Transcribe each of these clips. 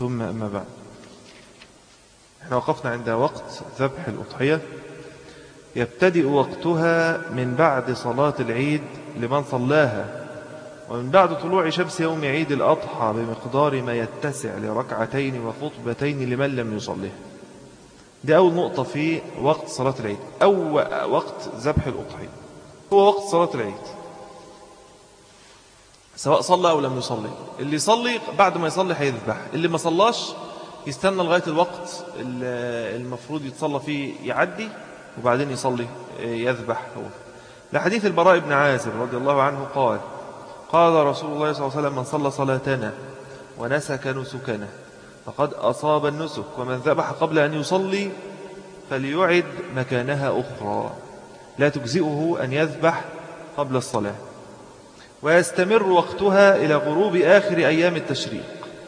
ثم أما بعد احنا وقفنا عند وقت ذبح الأضحية يبتدئ وقتها من بعد صلاة العيد لمن صلاها ومن بعد طلوع شمس يوم عيد الأضحى بمقدار ما يتسع لركعتين وخطبتين لمن لم يصليه دي أول نقطة في وقت صلاة العيد أو وقت ذبح الأضحية هو وقت صلاة العيد سواء صلى أو لم يصلي اللي يصلي بعد ما يصلي هيذبح اللي ما صلاش يستنى لغاية الوقت المفروض يتصلى فيه يعدي وبعدين يصلي يذبح هو لحديث البراء بن عازب رضي الله عنه قال قال رسول الله صلى الله عليه وسلم من صلى صلاتنا ونسك نسكنا فقد أصاب النسك ومن ذبح قبل أن يصلي فليعد مكانها أخرى لا تجزئه أن يذبح قبل الصلاة ويستمر وقتها إلى غروب آخر أيام التشريق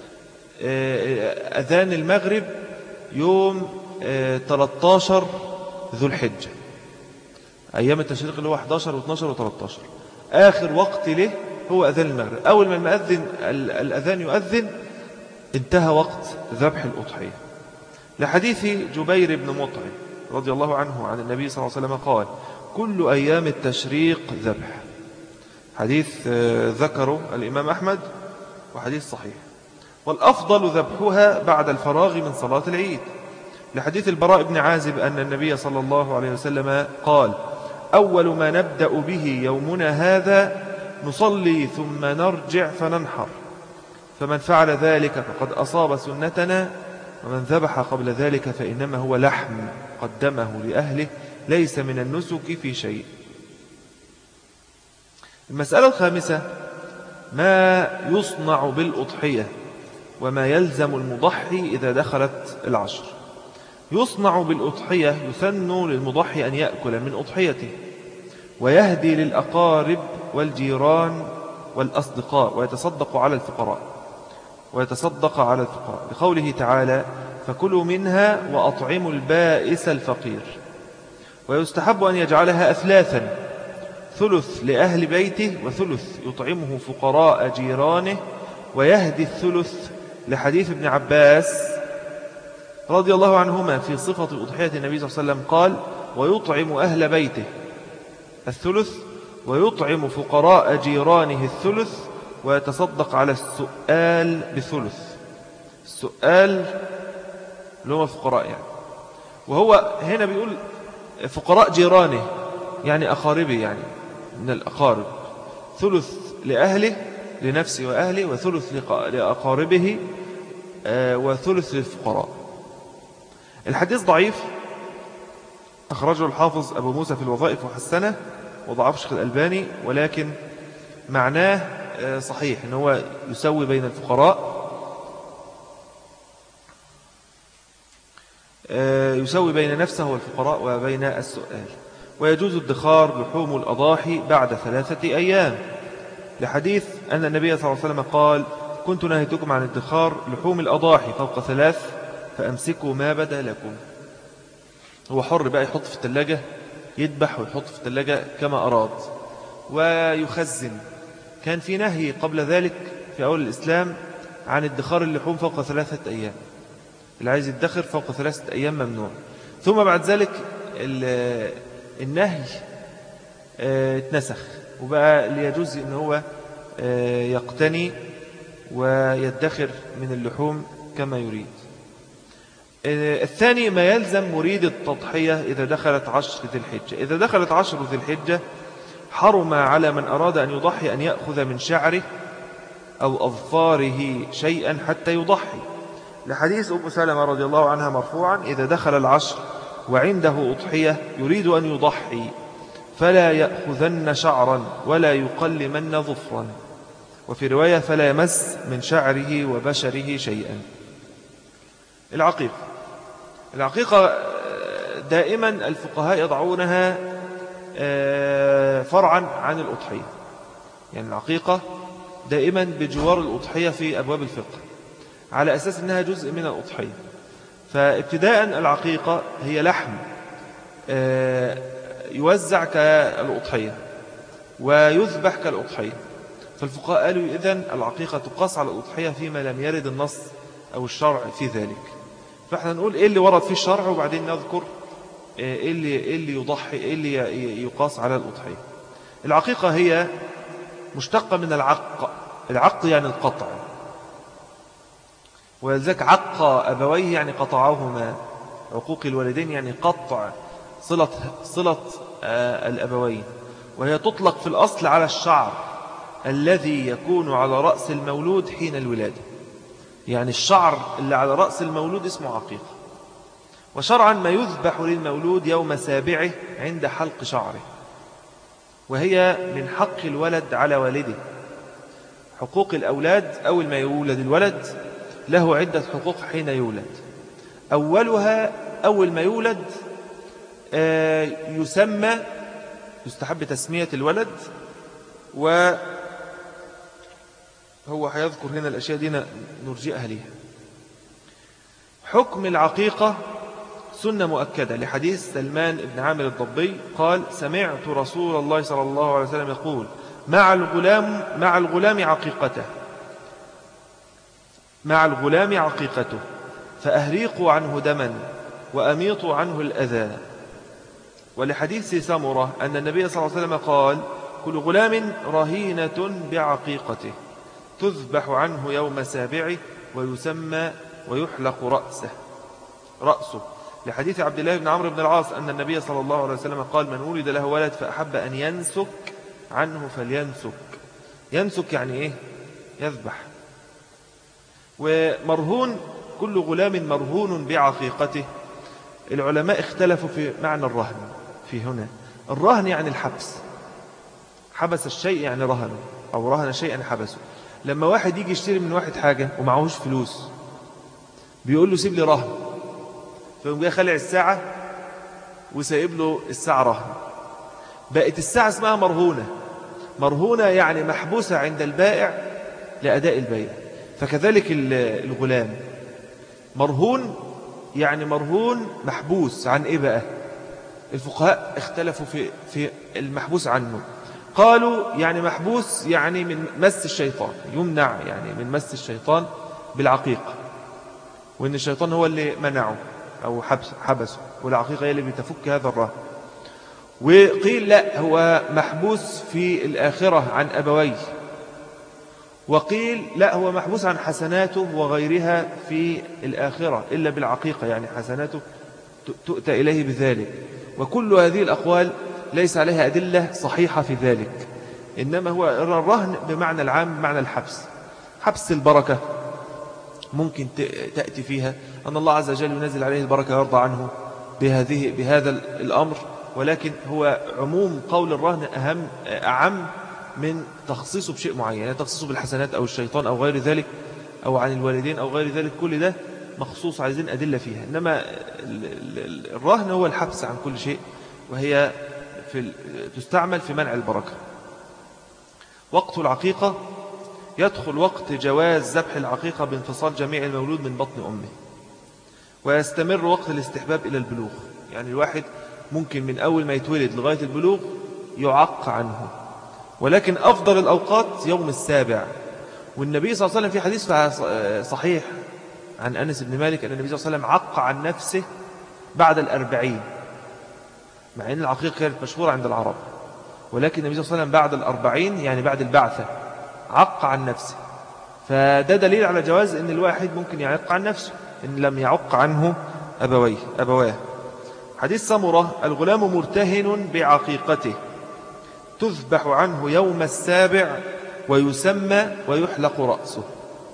أذان المغرب يوم 13 ذو الحجة أيام التشريق اللي هو 11 و12 و13 آخر وقت له هو أذان المغرب أول ما المأذن الأذان يؤذن انتهى وقت ذبح الأضحية لحديث جبير بن مطعم رضي الله عنه عن النبي صلى الله عليه وسلم قال كل أيام التشريق ذبح حديث ذكره الإمام أحمد وحديث صحيح والأفضل ذبحها بعد الفراغ من صلاة العيد لحديث البراء بن عازب أن النبي صلى الله عليه وسلم قال أول ما نبدأ به يومنا هذا نصلي ثم نرجع فننحر فمن فعل ذلك فقد أصاب سنتنا ومن ذبح قبل ذلك فإنما هو لحم قدمه لأهله ليس من النسك في شيء المسألة الخامسة ما يصنع بالأضحية وما يلزم المضحي إذا دخلت العشر يصنع بالأضحية يسن للمضحي أن يأكل من أضحيته ويهدي للأقارب والجيران والأصدقاء ويتصدق على الفقراء ويتصدق على الفقراء لقوله تعالى فكلوا منها وأطعموا البائس الفقير ويستحب أن يجعلها أثلاثا ثلث لأهل بيته وثلث يطعمه فقراء جيرانه ويهدي الثلث لحديث ابن عباس رضي الله عنهما في صفة أضحية النبي صلى الله عليه وسلم قال ويطعم أهل بيته الثلث ويطعم فقراء جيرانه الثلث ويتصدق على السؤال بثلث السؤال اللي هم فقراء يعني وهو هنا بيقول فقراء جيرانه يعني أقاربه يعني من الأقارب ثلث لأهله لنفسه وأهله وثلث لأقاربه آه، وثلث للفقراء الحديث ضعيف أخرجه الحافظ أبو موسى في الوظائف وحسنه وضعف شيخ الألباني ولكن معناه آه، صحيح أنه هو يسوي بين الفقراء آه، يسوي بين نفسه والفقراء وبين السؤال ويجوز الدخار لحوم الأضاحي بعد ثلاثة أيام لحديث أن النبي صلى الله عليه وسلم قال كنت نهيتكم عن الدخار لحوم الأضاحي فوق ثلاث فأمسكوا ما بدا لكم هو حر بقى يحط في الثلاجة يذبح ويحط في الثلاجة كما أراد ويخزن كان في نهي قبل ذلك في أول الإسلام عن ادخار اللحوم فوق ثلاثة أيام اللي عايز يدخر فوق ثلاثة أيام ممنوع ثم بعد ذلك النهي آه، اتنسخ وبقى ليجوز ان هو آه، يقتني ويدخر من اللحوم كما يريد آه، الثاني ما يلزم مريد التضحية إذا دخلت عشر ذي الحجة إذا دخلت عشر ذي الحجة حرم على من أراد أن يضحي أن يأخذ من شعره أو أظفاره شيئا حتى يضحي لحديث أبو سلمة رضي الله عنها مرفوعا إذا دخل العشر وعنده أضحية يريد أن يضحي فلا يأخذن شعرا ولا يقلمن ظفرا وفي رواية فلا يمس من شعره وبشره شيئا العقيقة العقيقة دائما الفقهاء يضعونها آه، فرعا عن الأضحية يعني العقيقة دائما بجوار الأضحية في أبواب الفقه على أساس أنها جزء من الأضحية فابتداء العقيقة هي لحم آه، يوزع كالأضحية ويذبح كالأضحية فالفقهاء قالوا إذن العقيقة تقاس على الأضحية فيما لم يرد النص أو الشرع في ذلك فإحنا نقول إيه اللي ورد في الشرع وبعدين نذكر إيه اللي, إيه اللي يضحي إيه اللي يقاس على الأضحية العقيقة هي مشتقة من العق العق يعني القطع ولذلك عق أبويه يعني قطعهما عقوق الوالدين يعني قطع صلة, صلة آه، الأبوين وهي تطلق في الأصل على الشعر الذي يكون على رأس المولود حين الولادة يعني الشعر اللي على رأس المولود اسمه عقيقة وشرعا ما يذبح للمولود يوم سابعه عند حلق شعره وهي من حق الولد على والده حقوق الأولاد أول ما يولد الولد له عدة حقوق حين يولد أولها أول ما يولد آه، يسمى يستحب تسمية الولد وهو هيذكر هنا الأشياء دي نرجئها ليها حكم العقيقة سنة مؤكدة لحديث سلمان بن عامر الضبي قال سمعت رسول الله صلى الله عليه وسلم يقول مع الغلام مع الغلام عقيقته مع الغلام عقيقته فأهريقوا عنه دما وأميطوا عنه الأذى ولحديث سمرة أن النبي صلى الله عليه وسلم قال كل غلام رهينة بعقيقته تذبح عنه يوم سابعه ويسمى ويحلق رأسه رأسه لحديث عبد الله بن عمرو بن العاص أن النبي صلى الله عليه وسلم قال من ولد له ولد فأحب أن ينسك عنه فلينسك ينسك يعني إيه يذبح ومرهون كل غلام مرهون بعقيقته العلماء اختلفوا في معنى الرهن في هنا الرهن يعني الحبس حبس الشيء يعني رهنه أو رهن شيئا حبسه لما واحد يجي يشتري من واحد حاجة ومعهوش فلوس بيقول له سيب لي رهن فيقوم جاي خلع الساعة وسايب له الساعة رهن بقت الساعة اسمها مرهونة مرهونة يعني محبوسة عند البائع لأداء البيع فكذلك الغلام مرهون يعني مرهون محبوس عن إيه بقى الفقهاء اختلفوا في, في المحبوس عنه قالوا يعني محبوس يعني من مس الشيطان يمنع يعني من مس الشيطان بالعقيقة وإن الشيطان هو اللي منعه أو حبس حبسه والعقيقة هي اللي بتفك هذا الرهن وقيل لا هو محبوس في الآخرة عن أبويه وقيل لا هو محبوس عن حسناته وغيرها في الآخرة إلا بالعقيقة يعني حسناته تؤتى إليه بذلك وكل هذه الأقوال ليس عليها أدلة صحيحة في ذلك إنما هو الرهن بمعنى العام بمعنى الحبس حبس البركة ممكن تأتي فيها أن الله عز وجل ينزل عليه البركة ويرضى عنه بهذه بهذا الأمر ولكن هو عموم قول الرهن أهم أعم من تخصيصه بشيء معين يعني تخصيصه بالحسنات أو الشيطان أو غير ذلك أو عن الوالدين أو غير ذلك كل ده مخصوص عايزين أدلة فيها إنما الرهن هو الحبس عن كل شيء وهي في تستعمل في منع البركة وقت العقيقة يدخل وقت جواز ذبح العقيقة بانفصال جميع المولود من بطن أمه ويستمر وقت الاستحباب إلى البلوغ يعني الواحد ممكن من أول ما يتولد لغاية البلوغ يعق عنه ولكن أفضل الأوقات يوم السابع والنبي صلى الله عليه وسلم في حديث صحيح عن أنس بن مالك أن النبي صلى الله عليه وسلم عق عن نفسه بعد الأربعين مع أن العقيقة كانت مشهورة عند العرب ولكن النبي صلى الله عليه وسلم بعد الأربعين يعني بعد البعثة عق عن نفسه فده دليل على جواز أن الواحد ممكن يعق عن نفسه إن لم يعق عنه أبويه أبواه حديث سمرة الغلام مرتهن بعقيقته تذبح عنه يوم السابع ويسمى ويحلق رأسه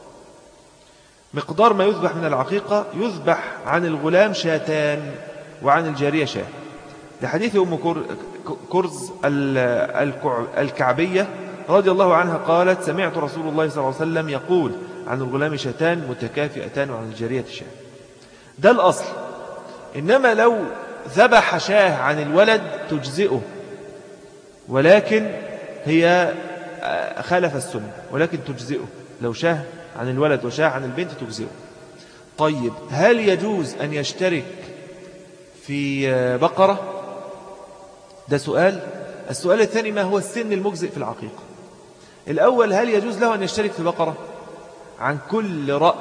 مقدار ما يذبح من العقيقة يذبح عن الغلام شاتان وعن الجارية شاه لحديث أم كرز الكعبية رضي الله عنها قالت سمعت رسول الله صلى الله عليه وسلم يقول عن الغلام شاتان متكافئتان وعن الجارية شاه ده الأصل إنما لو ذبح شاه عن الولد تجزئه ولكن هي آه، خالف السنة ولكن تجزئه لو شاه عن الولد وشاه عن البنت تجزئه طيب هل يجوز أن يشترك في آه، بقرة ده سؤال السؤال الثاني ما هو السن المجزئ في العقيقة الأول هل يجوز له أن يشترك في بقرة عن كل رأس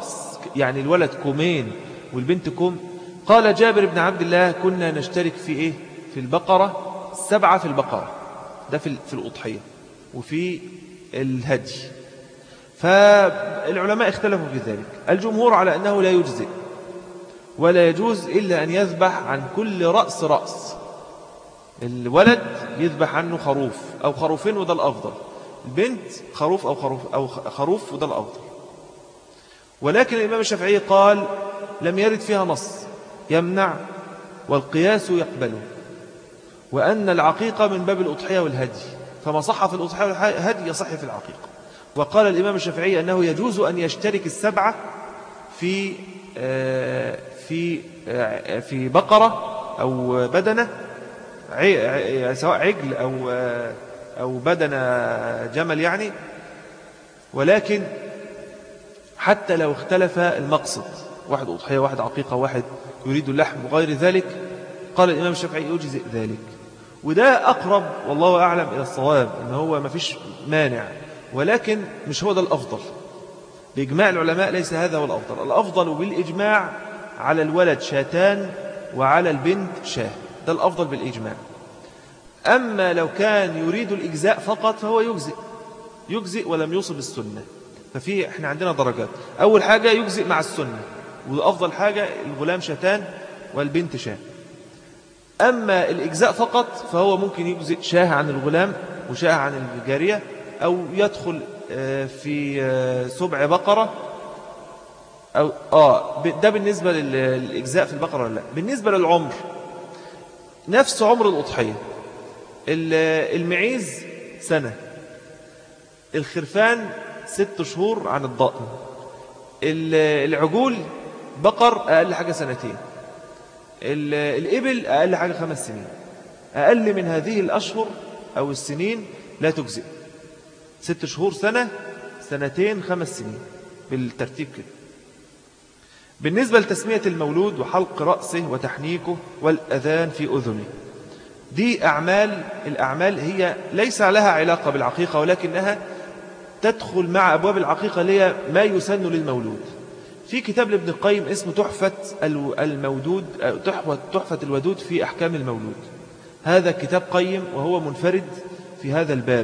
يعني الولد كومين والبنت كوم قال جابر بن عبد الله كنا نشترك في إيه في البقرة سبعة في البقرة ده في في الأضحية وفي الهدي فالعلماء اختلفوا في ذلك الجمهور على أنه لا يجزئ ولا يجوز إلا أن يذبح عن كل رأس رأس الولد يذبح عنه خروف أو خروفين وده الأفضل البنت خروف أو خروف, أو خروف وده الأفضل ولكن الإمام الشافعي قال لم يرد فيها نص يمنع والقياس يقبله وأن العقيقة من باب الأضحية والهدي فما صح في الأضحية والهدي يصح في العقيقة وقال الإمام الشافعي أنه يجوز أن يشترك السبعة في آه، في آه، في بقرة أو بدنة سواء عجل أو آه، أو بدنة جمل يعني ولكن حتى لو اختلف المقصد واحد أضحية واحد عقيقة واحد يريد اللحم وغير ذلك قال الإمام الشافعي يجزئ ذلك وده أقرب والله أعلم إلى الصواب إن هو ما فيش مانع ولكن مش هو ده الأفضل بإجماع العلماء ليس هذا هو الأفضل الأفضل بالإجماع على الولد شاتان وعلى البنت شاه ده الأفضل بالإجماع أما لو كان يريد الإجزاء فقط فهو يجزئ يجزئ ولم يوصل السنة ففي احنا عندنا درجات أول حاجة يجزئ مع السنة وأفضل حاجة الغلام شتان والبنت شاه أما الإجزاء فقط فهو ممكن يجزئ شاه عن الغلام وشاه عن الجارية أو يدخل آه، في آه، سبع بقرة أو آه ده بالنسبة للإجزاء في البقرة ولا لا بالنسبة للعمر نفس عمر الأضحية المعيز سنة الخرفان ست شهور عن الضأن العجول بقر أقل حاجة سنتين الإبل أقل حاجة خمس سنين أقل من هذه الأشهر أو السنين لا تجزئ ست شهور سنة سنتين خمس سنين بالترتيب كده بالنسبة لتسمية المولود وحلق رأسه وتحنيكه والأذان في أذنه دي أعمال الأعمال هي ليس لها علاقة بالعقيقة ولكنها تدخل مع أبواب العقيقة لي ما يسن للمولود في كتاب لابن القيم اسمه تحفة المودود تحفة, تحفة الودود في أحكام المولود هذا كتاب قيم وهو منفرد في هذا الباب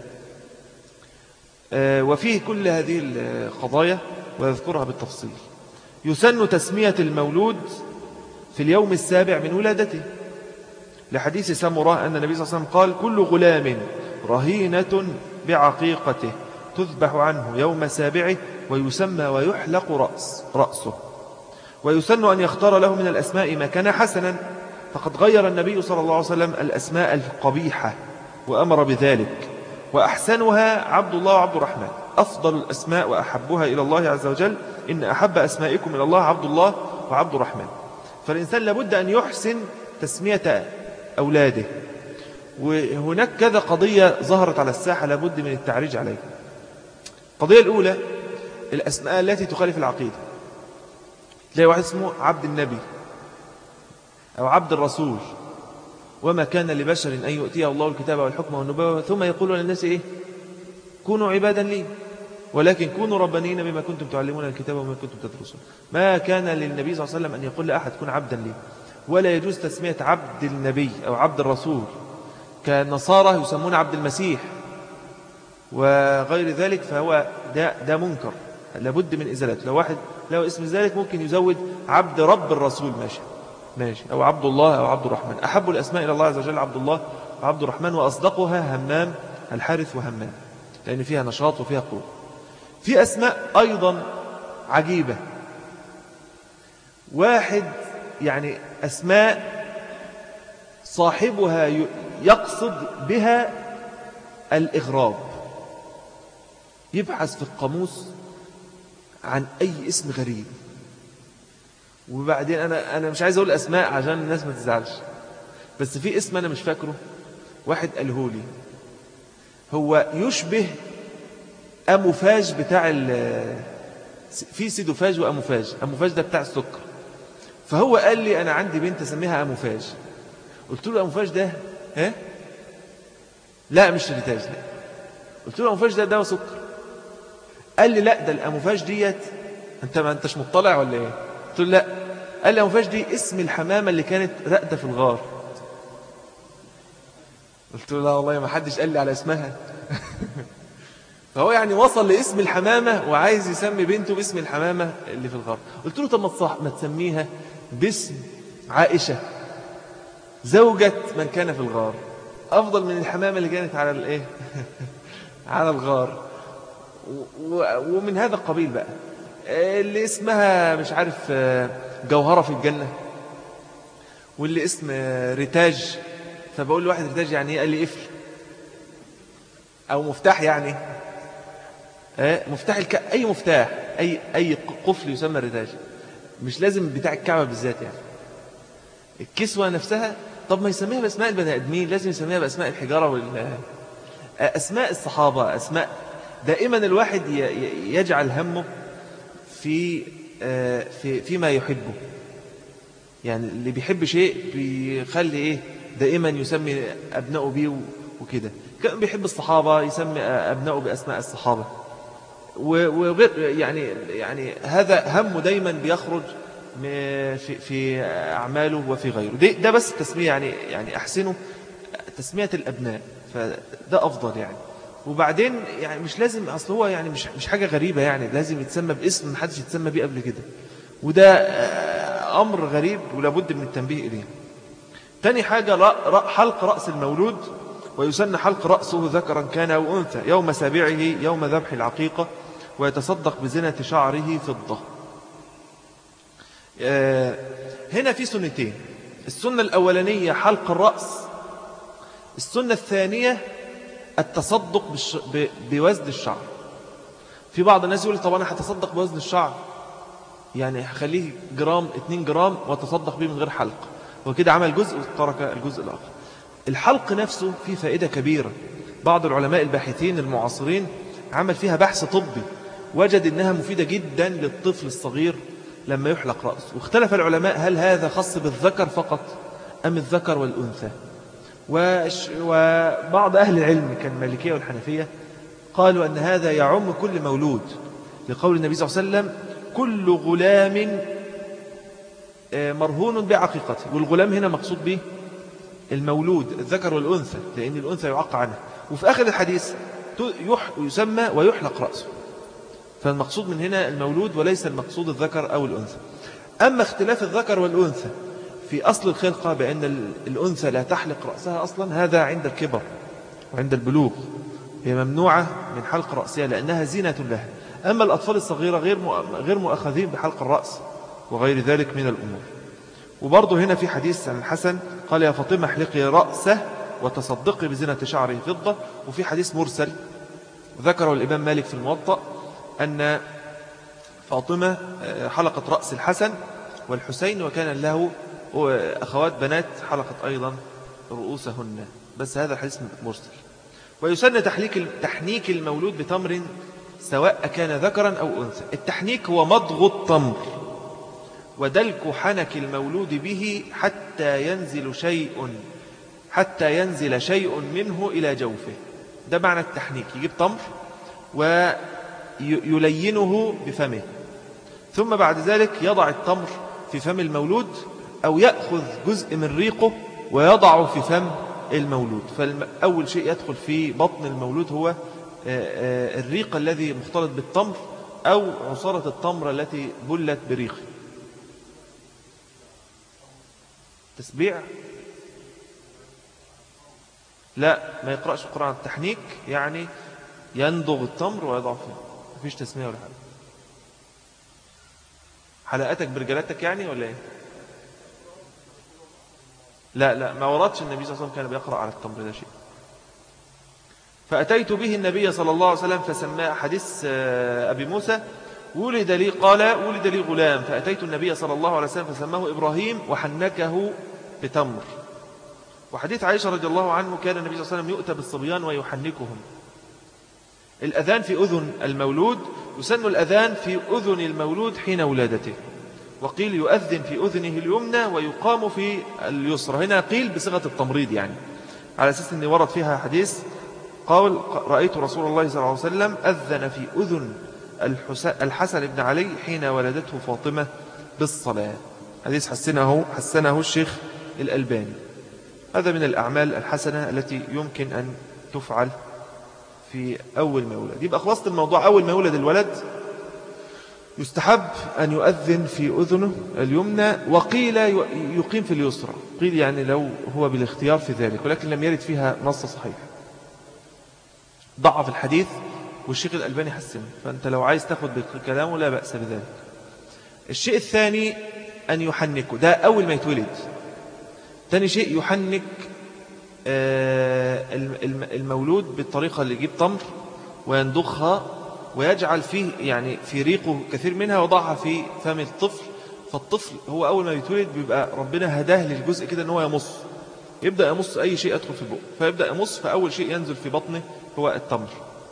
آه، وفيه كل هذه القضايا ويذكرها بالتفصيل يسن تسمية المولود في اليوم السابع من ولادته لحديث سمرة أن النبي صلى الله عليه وسلم قال كل غلام رهينة بعقيقته تذبح عنه يوم سابعه ويسمى ويحلق رأس رأسه ويسن أن يختار له من الأسماء ما كان حسنا فقد غير النبي صلى الله عليه وسلم الأسماء القبيحة وأمر بذلك وأحسنها عبد الله وعبد الرحمن أفضل الأسماء وأحبها إلى الله عز وجل إن أحب أسمائكم إلى الله عبد الله وعبد الرحمن فالإنسان لابد أن يحسن تسمية أولاده وهناك كذا قضية ظهرت على الساحة لابد من التعريج عليها القضية الأولى الأسماء التي تخالف العقيدة تلاقي واحد اسمه عبد النبي أو عبد الرسول وما كان لبشر أن يؤتيه الله الكتاب والحكم والنبوة ثم يقول للناس إيه كونوا عبادا لي ولكن كونوا ربانين بما كنتم تعلمون الكتاب وما كنتم تدرسون ما كان للنبي صلى الله عليه وسلم أن يقول لأحد كن عبدا لي ولا يجوز تسمية عبد النبي أو عبد الرسول كالنصارى يسمون عبد المسيح وغير ذلك فهو ده, ده منكر لابد من إزالته لو واحد له اسم ذلك ممكن يزود عبد رب الرسول ماشي ماشي أو عبد الله أو عبد الرحمن أحب الأسماء إلى الله عز وجل عبد الله وعبد الرحمن وأصدقها همام الحارث وهمام لأن فيها نشاط وفيها قوة في أسماء أيضا عجيبة واحد يعني أسماء صاحبها يقصد بها الإغراب يبحث في القاموس عن أي اسم غريب وبعدين أنا, أنا مش عايز أقول أسماء عشان الناس ما تزعلش بس في اسم أنا مش فاكره واحد قاله لي هو يشبه أموفاج بتاع في سيدوفاج وأموفاج أموفاج ده بتاع السكر فهو قال لي أنا عندي بنت أسميها أموفاج قلت له أموفاج ده ها لا مش ريتاج لا قلت له أموفاج ده دواء سكر قال لي لا ده الأموفاج ديت أنت ما أنتش مطلع ولا إيه قلت له لا قال لي فاش دي اسم الحمامة اللي كانت راقدة في الغار قلت له لا والله ما حدش قال لي على اسمها فهو يعني وصل لاسم الحمامة وعايز يسمي بنته باسم الحمامة اللي في الغار قلت له طب ما تصح ما تسميها باسم عائشة زوجة من كان في الغار أفضل من الحمامة اللي كانت على الإيه على الغار ومن هذا القبيل بقى اللي اسمها مش عارف جوهرة في الجنة واللي اسم ريتاج فبقول لواحد ريتاج يعني ايه قال لي قفل او مفتاح يعني مفتاح الك... اي مفتاح اي اي قفل يسمى ريتاج مش لازم بتاع الكعبة بالذات يعني الكسوة نفسها طب ما يسميها بأسماء البني آدمين لازم يسميها بأسماء الحجارة وال... أسماء الصحابة أسماء دائما الواحد يجعل همه في في فيما يحبه يعني اللي بيحب شيء بيخلي ايه دائما يسمي ابنائه بيه وكده كان بيحب الصحابه يسمي ابنائه باسماء الصحابه وغير يعني يعني هذا همه دايما بيخرج في في اعماله وفي غيره ده بس تسميه يعني يعني احسنه تسميه الابناء فده افضل يعني وبعدين يعني مش لازم اصل هو يعني مش مش حاجه غريبه يعني لازم يتسمى باسم ما حدش يتسمى بيه قبل كده وده امر غريب ولابد من التنبيه اليه تاني حاجه حلق راس المولود ويسن حلق راسه ذكرا كان او انثى يوم سابعه يوم ذبح العقيقه ويتصدق بزنه شعره فضه هنا في سنتين السنه الاولانيه حلق الراس السنه الثانيه التصدق بوزن الشعر في بعض الناس يقول طب أنا هتصدق بوزن الشعر يعني هخليه جرام 2 جرام وتصدق به من غير حلق وكده عمل جزء وترك الجزء الآخر الحلق نفسه فيه فائدة كبيرة بعض العلماء الباحثين المعاصرين عمل فيها بحث طبي وجد أنها مفيدة جدا للطفل الصغير لما يحلق رأسه واختلف العلماء هل هذا خاص بالذكر فقط أم الذكر والأنثى وبعض أهل العلم كالمالكية والحنفية قالوا أن هذا يعم كل مولود لقول النبي صلى الله عليه وسلم كل غلام آه، مرهون بعقيقته والغلام هنا مقصود به المولود الذكر والأنثى لأن الأنثى يعق عنها وفي آخر الحديث يسمى ويحلق رأسه فالمقصود من هنا المولود وليس المقصود الذكر أو الأنثى أما اختلاف الذكر والأنثى في أصل الخلقة بأن الأنثى لا تحلق رأسها أصلا هذا عند الكبر وعند البلوغ هي ممنوعة من حلق رأسها لأنها زينة لها أما الأطفال الصغيرة غير غير مؤخذين بحلق الرأس وغير ذلك من الأمور وبرضه هنا في حديث عن الحسن قال يا فاطمة احلقي رأسه وتصدقي بزينة شعره فضة وفي حديث مرسل ذكره الإمام مالك في الموطأ أن فاطمة آه، حلقت رأس الحسن والحسين وكان له وأخوات بنات حلقت أيضا رؤوسهن بس هذا حديث مرسل ويسن تحنيك تحنيك المولود بتمر سواء كان ذكرا أو أنثى التحنيك هو مضغ التمر ودلك حنك المولود به حتى ينزل شيء حتى ينزل شيء منه إلى جوفه ده معنى التحنيك يجيب تمر ويلينه بفمه ثم بعد ذلك يضع التمر في فم المولود أو يأخذ جزء من ريقه ويضعه في فم المولود فأول شيء يدخل في بطن المولود هو آه، آه، الريق الذي مختلط بالتمر أو عصارة التمر التي بلت بريقه تسبيع لا ما يقرأش القرآن التحنيك يعني يندغ التمر ويضع فيه مفيش تسمية ولا حاجة حلقاتك برجلاتك يعني ولا ايه لا لا ما وردش النبي صلى الله عليه وسلم كان بيقرأ على التمر ده شيء فأتيت به النبي صلى الله عليه وسلم فسماه حديث آه، أبي موسى ولد لي قال ولد لي غلام فأتيت النبي صلى الله عليه وسلم فسماه إبراهيم وحنكه بتمر وحديث عائشة رضي الله عنه كان النبي صلى الله عليه وسلم يؤتى بالصبيان ويحنكهم الأذان في أذن المولود يسن الأذان في أذن المولود حين ولادته وقيل يؤذن في أذنه اليمنى ويقام في اليسرى هنا قيل بصيغة التمريض يعني على أساس أن ورد فيها حديث قال رأيت رسول الله صلى الله عليه وسلم أذن في أذن الحسن بن علي حين ولدته فاطمة بالصلاة حديث حسنه, حسنه الشيخ الألباني هذا من الأعمال الحسنة التي يمكن أن تفعل في أول ما يولد يبقى خلاصة الموضوع أول ما يولد الولد يستحب أن يؤذن في أذنه اليمنى وقيل يقيم في اليسرى قيل يعني لو هو بالاختيار في ذلك ولكن لم يرد فيها نص صحيح ضعف الحديث والشيخ الألباني حسن فأنت لو عايز تاخد بكلامه لا بأس بذلك الشيء الثاني أن يحنكه ده أول ما يتولد ثاني شيء يحنك آه، المولود بالطريقة اللي يجيب تمر ويندخها ويجعل فيه يعني في ريقه كثير منها وضعها في فم الطفل فالطفل هو أول ما يتولد بيبقى ربنا هداه للجزء كده أنه يمص يبدأ يمص أي شيء يدخل في البق فيبدأ يمص فأول شيء ينزل في بطنه هو التمر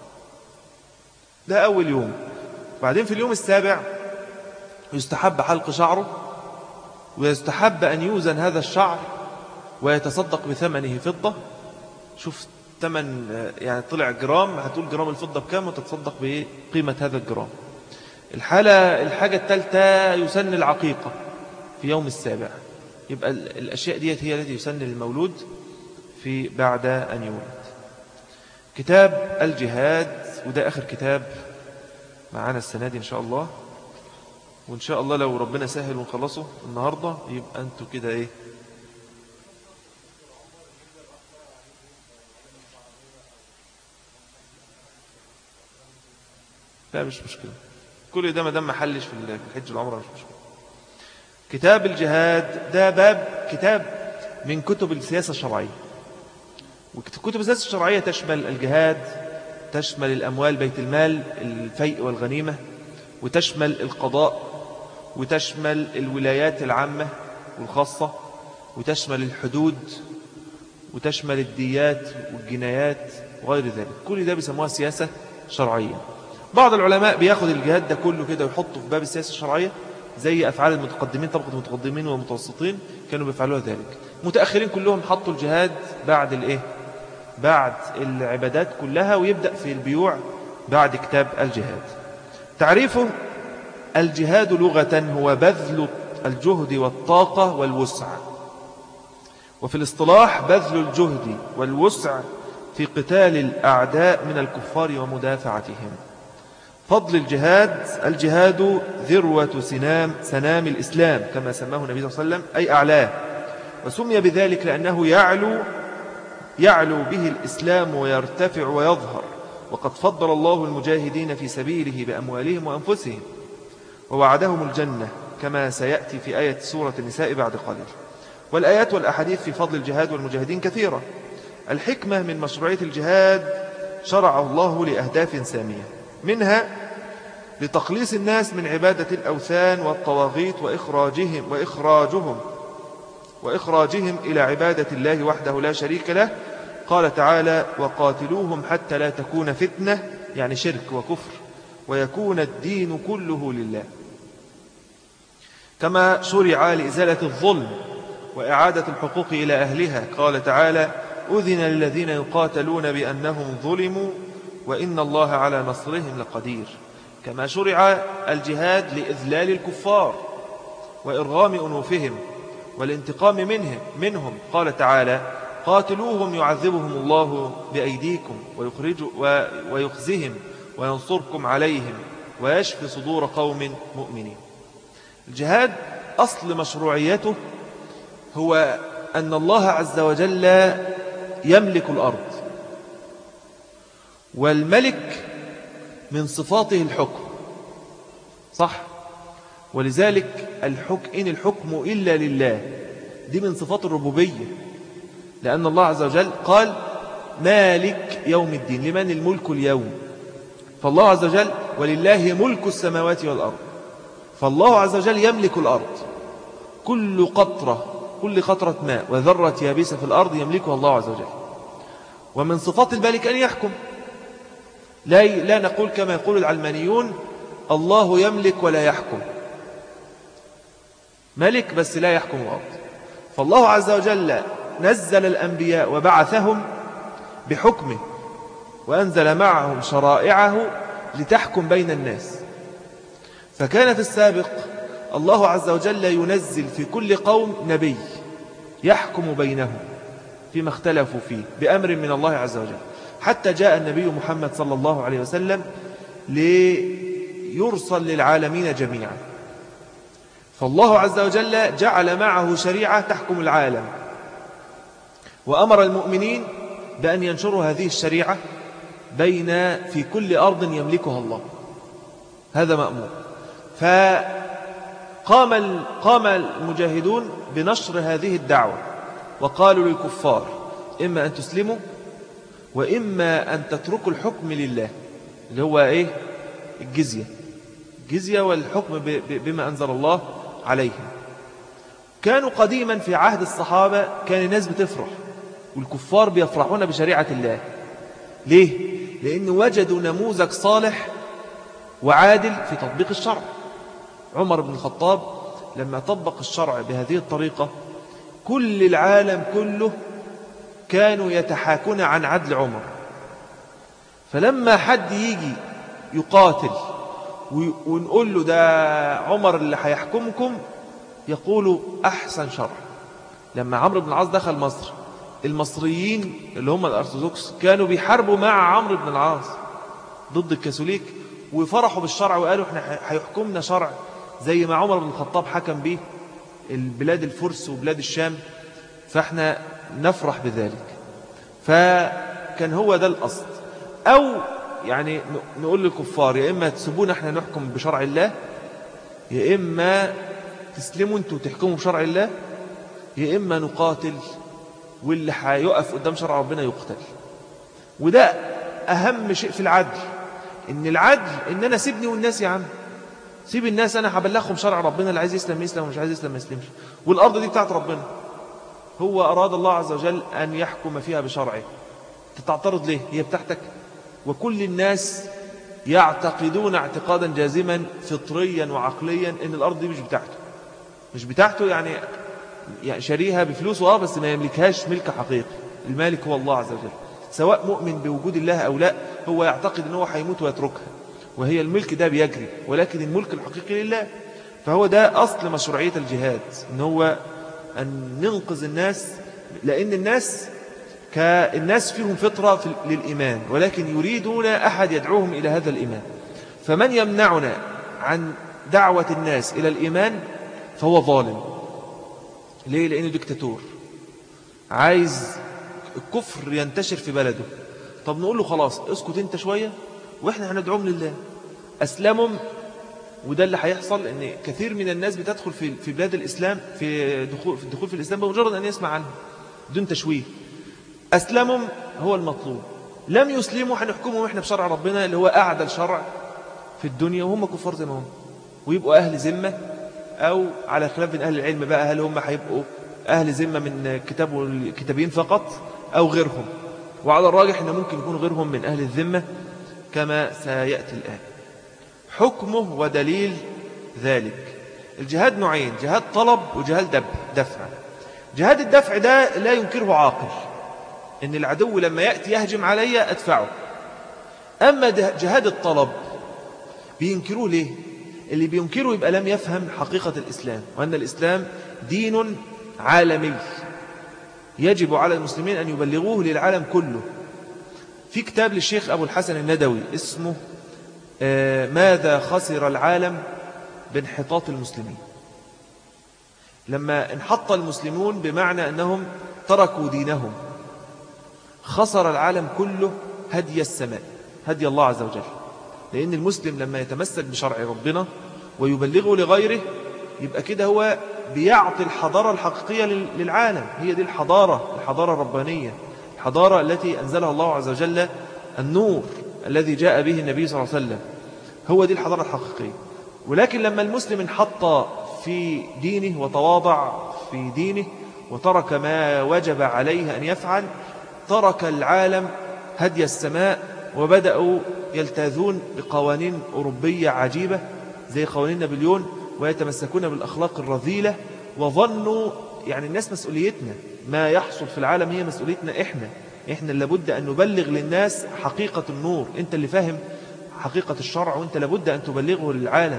ده أول يوم بعدين في اليوم السابع يستحب حلق شعره ويستحب أن يوزن هذا الشعر ويتصدق بثمنه فضة شوف ثمن يعني طلع جرام هتقول جرام الفضة بكام وتتصدق بقيمة هذا الجرام الحالة الحاجة الثالثة يسن العقيقة في يوم السابع يبقى الأشياء ديت هي التي يسن المولود في بعد أن يولد كتاب الجهاد وده آخر كتاب معانا السنة دي إن شاء الله وإن شاء الله لو ربنا سهل ونخلصه النهاردة يبقى أنتوا كده إيه لا مش مشكلة كل ده ما دام محلش في الحج العمره مش مشكلة كتاب الجهاد ده باب كتاب من كتب السياسة الشرعية وكتب السياسة الشرعية تشمل الجهاد تشمل الأموال بيت المال الفيء والغنيمة وتشمل القضاء وتشمل الولايات العامة والخاصة وتشمل الحدود وتشمل الديات والجنايات وغير ذلك كل ده بيسموها سياسة شرعية بعض العلماء بياخد الجهاد ده كله كده ويحطه في باب السياسة الشرعية زي أفعال المتقدمين طبقة المتقدمين والمتوسطين كانوا بيفعلوها ذلك متأخرين كلهم حطوا الجهاد بعد الإيه بعد العبادات كلها ويبدأ في البيوع بعد كتاب الجهاد تعريفه الجهاد لغة هو بذل الجهد والطاقة والوسع وفي الاصطلاح بذل الجهد والوسع في قتال الأعداء من الكفار ومدافعتهم فضل الجهاد الجهاد ذروة سنام, سنام الإسلام كما سماه النبي صلى الله عليه وسلم أي أعلاه وسمي بذلك لأنه يعلو يعلو به الإسلام ويرتفع ويظهر وقد فضل الله المجاهدين في سبيله بأموالهم وأنفسهم ووعدهم الجنة كما سيأتي في آية سورة النساء بعد قليل والآيات والأحاديث في فضل الجهاد والمجاهدين كثيرة الحكمة من مشروعية الجهاد شرعه الله لأهداف سامية منها لتخليص الناس من عبادة الأوثان والطواغيت وإخراجهم وإخراجهم وإخراجهم إلى عبادة الله وحده لا شريك له قال تعالى وقاتلوهم حتى لا تكون فتنة يعني شرك وكفر ويكون الدين كله لله كما شرع لإزالة الظلم وإعادة الحقوق إلى أهلها قال تعالى أذن للذين يقاتلون بأنهم ظلموا وإن الله على نصرهم لقدير كما شرع الجهاد لإذلال الكفار وإرغام أنوفهم والانتقام منهم, منهم قال تعالى قاتلوهم يعذبهم الله بأيديكم ويخرج ويخزهم وينصركم عليهم ويشفي صدور قوم مؤمنين الجهاد أصل مشروعيته هو أن الله عز وجل يملك الأرض والملك من صفاته الحكم صح ولذلك الحكم إن الحكم إلا لله دي من صفات الربوبية لأن الله عز وجل قال مالك يوم الدين لمن الملك اليوم فالله عز وجل ولله ملك السماوات والأرض فالله عز وجل يملك الأرض كل قطرة كل قطرة ماء وذرة يابسة في الأرض يملكها الله عز وجل ومن صفات الملك أن يحكم لا, لا نقول كما يقول العلمانيون الله يملك ولا يحكم ملك بس لا يحكم الأرض فالله عز وجل نزل الأنبياء وبعثهم بحكمه وأنزل معهم شرائعه لتحكم بين الناس فكان في السابق الله عز وجل ينزل في كل قوم نبي يحكم بينهم فيما اختلفوا فيه بأمر من الله عز وجل حتى جاء النبي محمد صلى الله عليه وسلم ليرسل للعالمين جميعا فالله عز وجل جعل معه شريعة تحكم العالم وأمر المؤمنين بأن ينشروا هذه الشريعة بين في كل أرض يملكها الله هذا مأمور فقام قام المجاهدون بنشر هذه الدعوة وقالوا للكفار إما أن تسلموا وإما أن تتركوا الحكم لله اللي هو إيه الجزية الجزية والحكم بما أنزل الله عليهم كانوا قديما في عهد الصحابة كان الناس بتفرح والكفار بيفرحون بشريعة الله ليه؟ لأن وجدوا نموذج صالح وعادل في تطبيق الشرع عمر بن الخطاب لما طبق الشرع بهذه الطريقة كل العالم كله كانوا يتحاكون عن عدل عمر فلما حد يجي يقاتل ونقول له ده عمر اللي هيحكمكم يقولوا أحسن شرع لما عمرو بن العاص دخل مصر المصريين اللي هم الأرثوذكس كانوا بيحاربوا مع عمرو بن العاص ضد الكاثوليك وفرحوا بالشرع وقالوا احنا هيحكمنا شرع زي ما عمر بن الخطاب حكم به البلاد الفرس وبلاد الشام فاحنا نفرح بذلك فكان هو ده الأصل أو يعني نقول للكفار يا إما تسيبونا احنا نحكم بشرع الله يا إما تسلموا انتوا وتحكموا بشرع الله يا إما نقاتل واللي هيقف قدام شرع ربنا يقتل وده أهم شيء في العدل إن العدل إن أنا سيبني والناس يا عم سيب الناس أنا هبلغهم شرع ربنا اللي عايز يسلم يسلم ومش عايز يسلم ما يسلمش والأرض دي بتاعت ربنا هو أراد الله عز وجل أن يحكم فيها بشرعه تتعترض ليه هي بتاعتك وكل الناس يعتقدون اعتقادا جازما فطريا وعقليا ان الارض دي مش بتاعته مش بتاعته يعني يعني شاريها بفلوسه اه بس ما يملكهاش ملك حقيقي المالك هو الله عز وجل سواء مؤمن بوجود الله او لا هو يعتقد ان هو هيموت ويتركها وهي الملك ده بيجري ولكن الملك الحقيقي لله فهو ده اصل مشروعيه الجهاد ان هو ان ننقذ الناس لان الناس كالناس فيهم فطرة للإيمان ولكن يريدون أحد يدعوهم إلى هذا الإيمان فمن يمنعنا عن دعوة الناس إلى الإيمان فهو ظالم ليه؟ لأنه دكتاتور عايز الكفر ينتشر في بلده طب نقول له خلاص اسكت انت شوية واحنا هندعوهم لله أسلمهم وده اللي هيحصل ان كثير من الناس بتدخل في في بلاد الإسلام في دخول في الدخول في الإسلام بمجرد أن يسمع عنه بدون تشويه أسلمهم هو المطلوب لم يسلموا هنحكمهم احنا بشرع ربنا اللي هو أعدل شرع في الدنيا وهم كفار زي ما هم ويبقوا أهل ذمة أو على خلاف من أهل العلم بقى هل هم هيبقوا أهل ذمة من كتاب والكتابين فقط أو غيرهم وعلى الراجح أنه ممكن يكون غيرهم من أهل الذمة كما سيأتي الآن حكمه ودليل ذلك الجهاد نوعين جهاد طلب وجهاد دفع جهاد الدفع ده لا ينكره عاقل ان العدو لما يأتي يهجم علي أدفعه أما جهاد الطلب بينكروه ليه اللي بينكره يبقى لم يفهم حقيقة الإسلام وأن الإسلام دين عالمي يجب على المسلمين أن يبلغوه للعالم كله في كتاب للشيخ أبو الحسن الندوي اسمه آه، ماذا خسر العالم بانحطاط المسلمين لما انحط المسلمون بمعنى أنهم تركوا دينهم خسر العالم كله هدي السماء هدي الله عز وجل لأن المسلم لما يتمسك بشرع ربنا ويبلغه لغيره يبقى كده هو بيعطي الحضارة الحقيقية للعالم هي دي الحضارة الحضارة الربانية الحضارة التي أنزلها الله عز وجل النور الذي جاء به النبي صلى الله عليه وسلم هو دي الحضارة الحقيقية ولكن لما المسلم انحط في دينه وتواضع في دينه وترك ما وجب عليه أن يفعل ترك العالم هدي السماء وبدأوا يلتاذون بقوانين أوروبية عجيبة زي قوانين نابليون ويتمسكون بالأخلاق الرذيلة وظنوا يعني الناس مسؤوليتنا ما يحصل في العالم هي مسؤوليتنا إحنا إحنا لابد أن نبلغ للناس حقيقة النور أنت اللي فاهم حقيقة الشرع وانت لابد أن تبلغه للعالم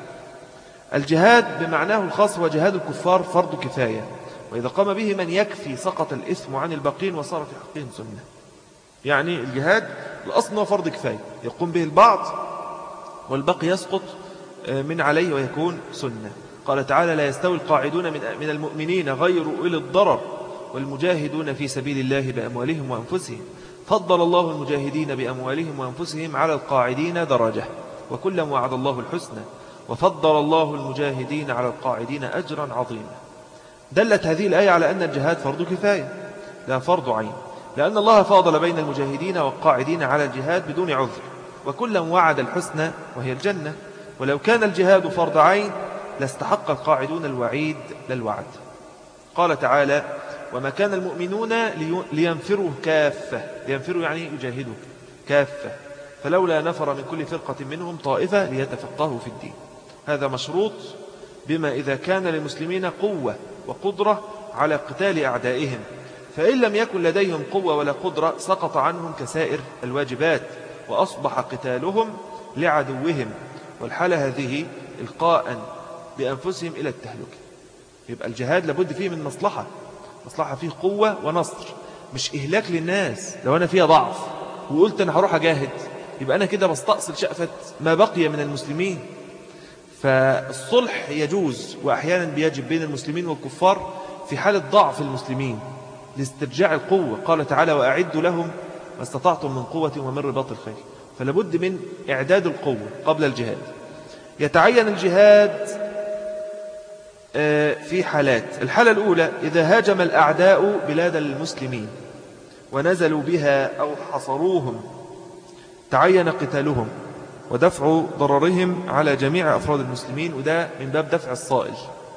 الجهاد بمعناه الخاص هو جهاد الكفار فرض كفاية وإذا قام به من يكفي سقط الإثم عن الباقين وصار في حقهم سنة يعني الجهاد الأصل هو فرض كفاية يقوم به البعض والباقي يسقط آه، من عليه ويكون سنة قال تعالى لا يستوي القاعدون من المؤمنين غير أولي الضرر والمجاهدون في سبيل الله بأموالهم وأنفسهم فضل الله المجاهدين بأموالهم وأنفسهم على القاعدين درجة وكلا وعد الله الحسنى وفضل الله المجاهدين على القاعدين أجرا عظيما دلت هذه الآية على أن الجهاد فرض كفاية لا فرض عين لأن الله فاضل بين المجاهدين والقاعدين على الجهاد بدون عذر وكلا وعد الحسنى وهي الجنة ولو كان الجهاد فرض عين لاستحق القاعدون الوعيد للوعد قال تعالى وما كان المؤمنون لينفروا كافة لينفروا يعني يجاهدوا كافة فلولا نفر من كل فرقة منهم طائفة ليتفقهوا في الدين هذا مشروط بما إذا كان للمسلمين قوة وقدرة على قتال أعدائهم فإن لم يكن لديهم قوة ولا قدرة سقط عنهم كسائر الواجبات وأصبح قتالهم لعدوهم والحالة هذه إلقاء بأنفسهم إلى التهلكة يبقى الجهاد لابد فيه من مصلحة مصلحة فيه قوة ونصر مش إهلاك للناس لو أنا فيها ضعف وقلت أنا هروح أجاهد يبقى أنا كده بستأصل شأفة ما بقي من المسلمين فالصلح يجوز وأحيانا بيجب بين المسلمين والكفار في حالة ضعف المسلمين لاسترجاع القوة قال تعالى وأعدوا لهم ما استطعتم من قوة ومن رباط الخير فلابد من إعداد القوة قبل الجهاد يتعين الجهاد آه، في حالات الحالة الأولى إذا هاجم الأعداء بلاد المسلمين ونزلوا بها أو حصروهم تعين قتالهم ودفع ضررهم على جميع أفراد المسلمين وده من باب دفع الصائل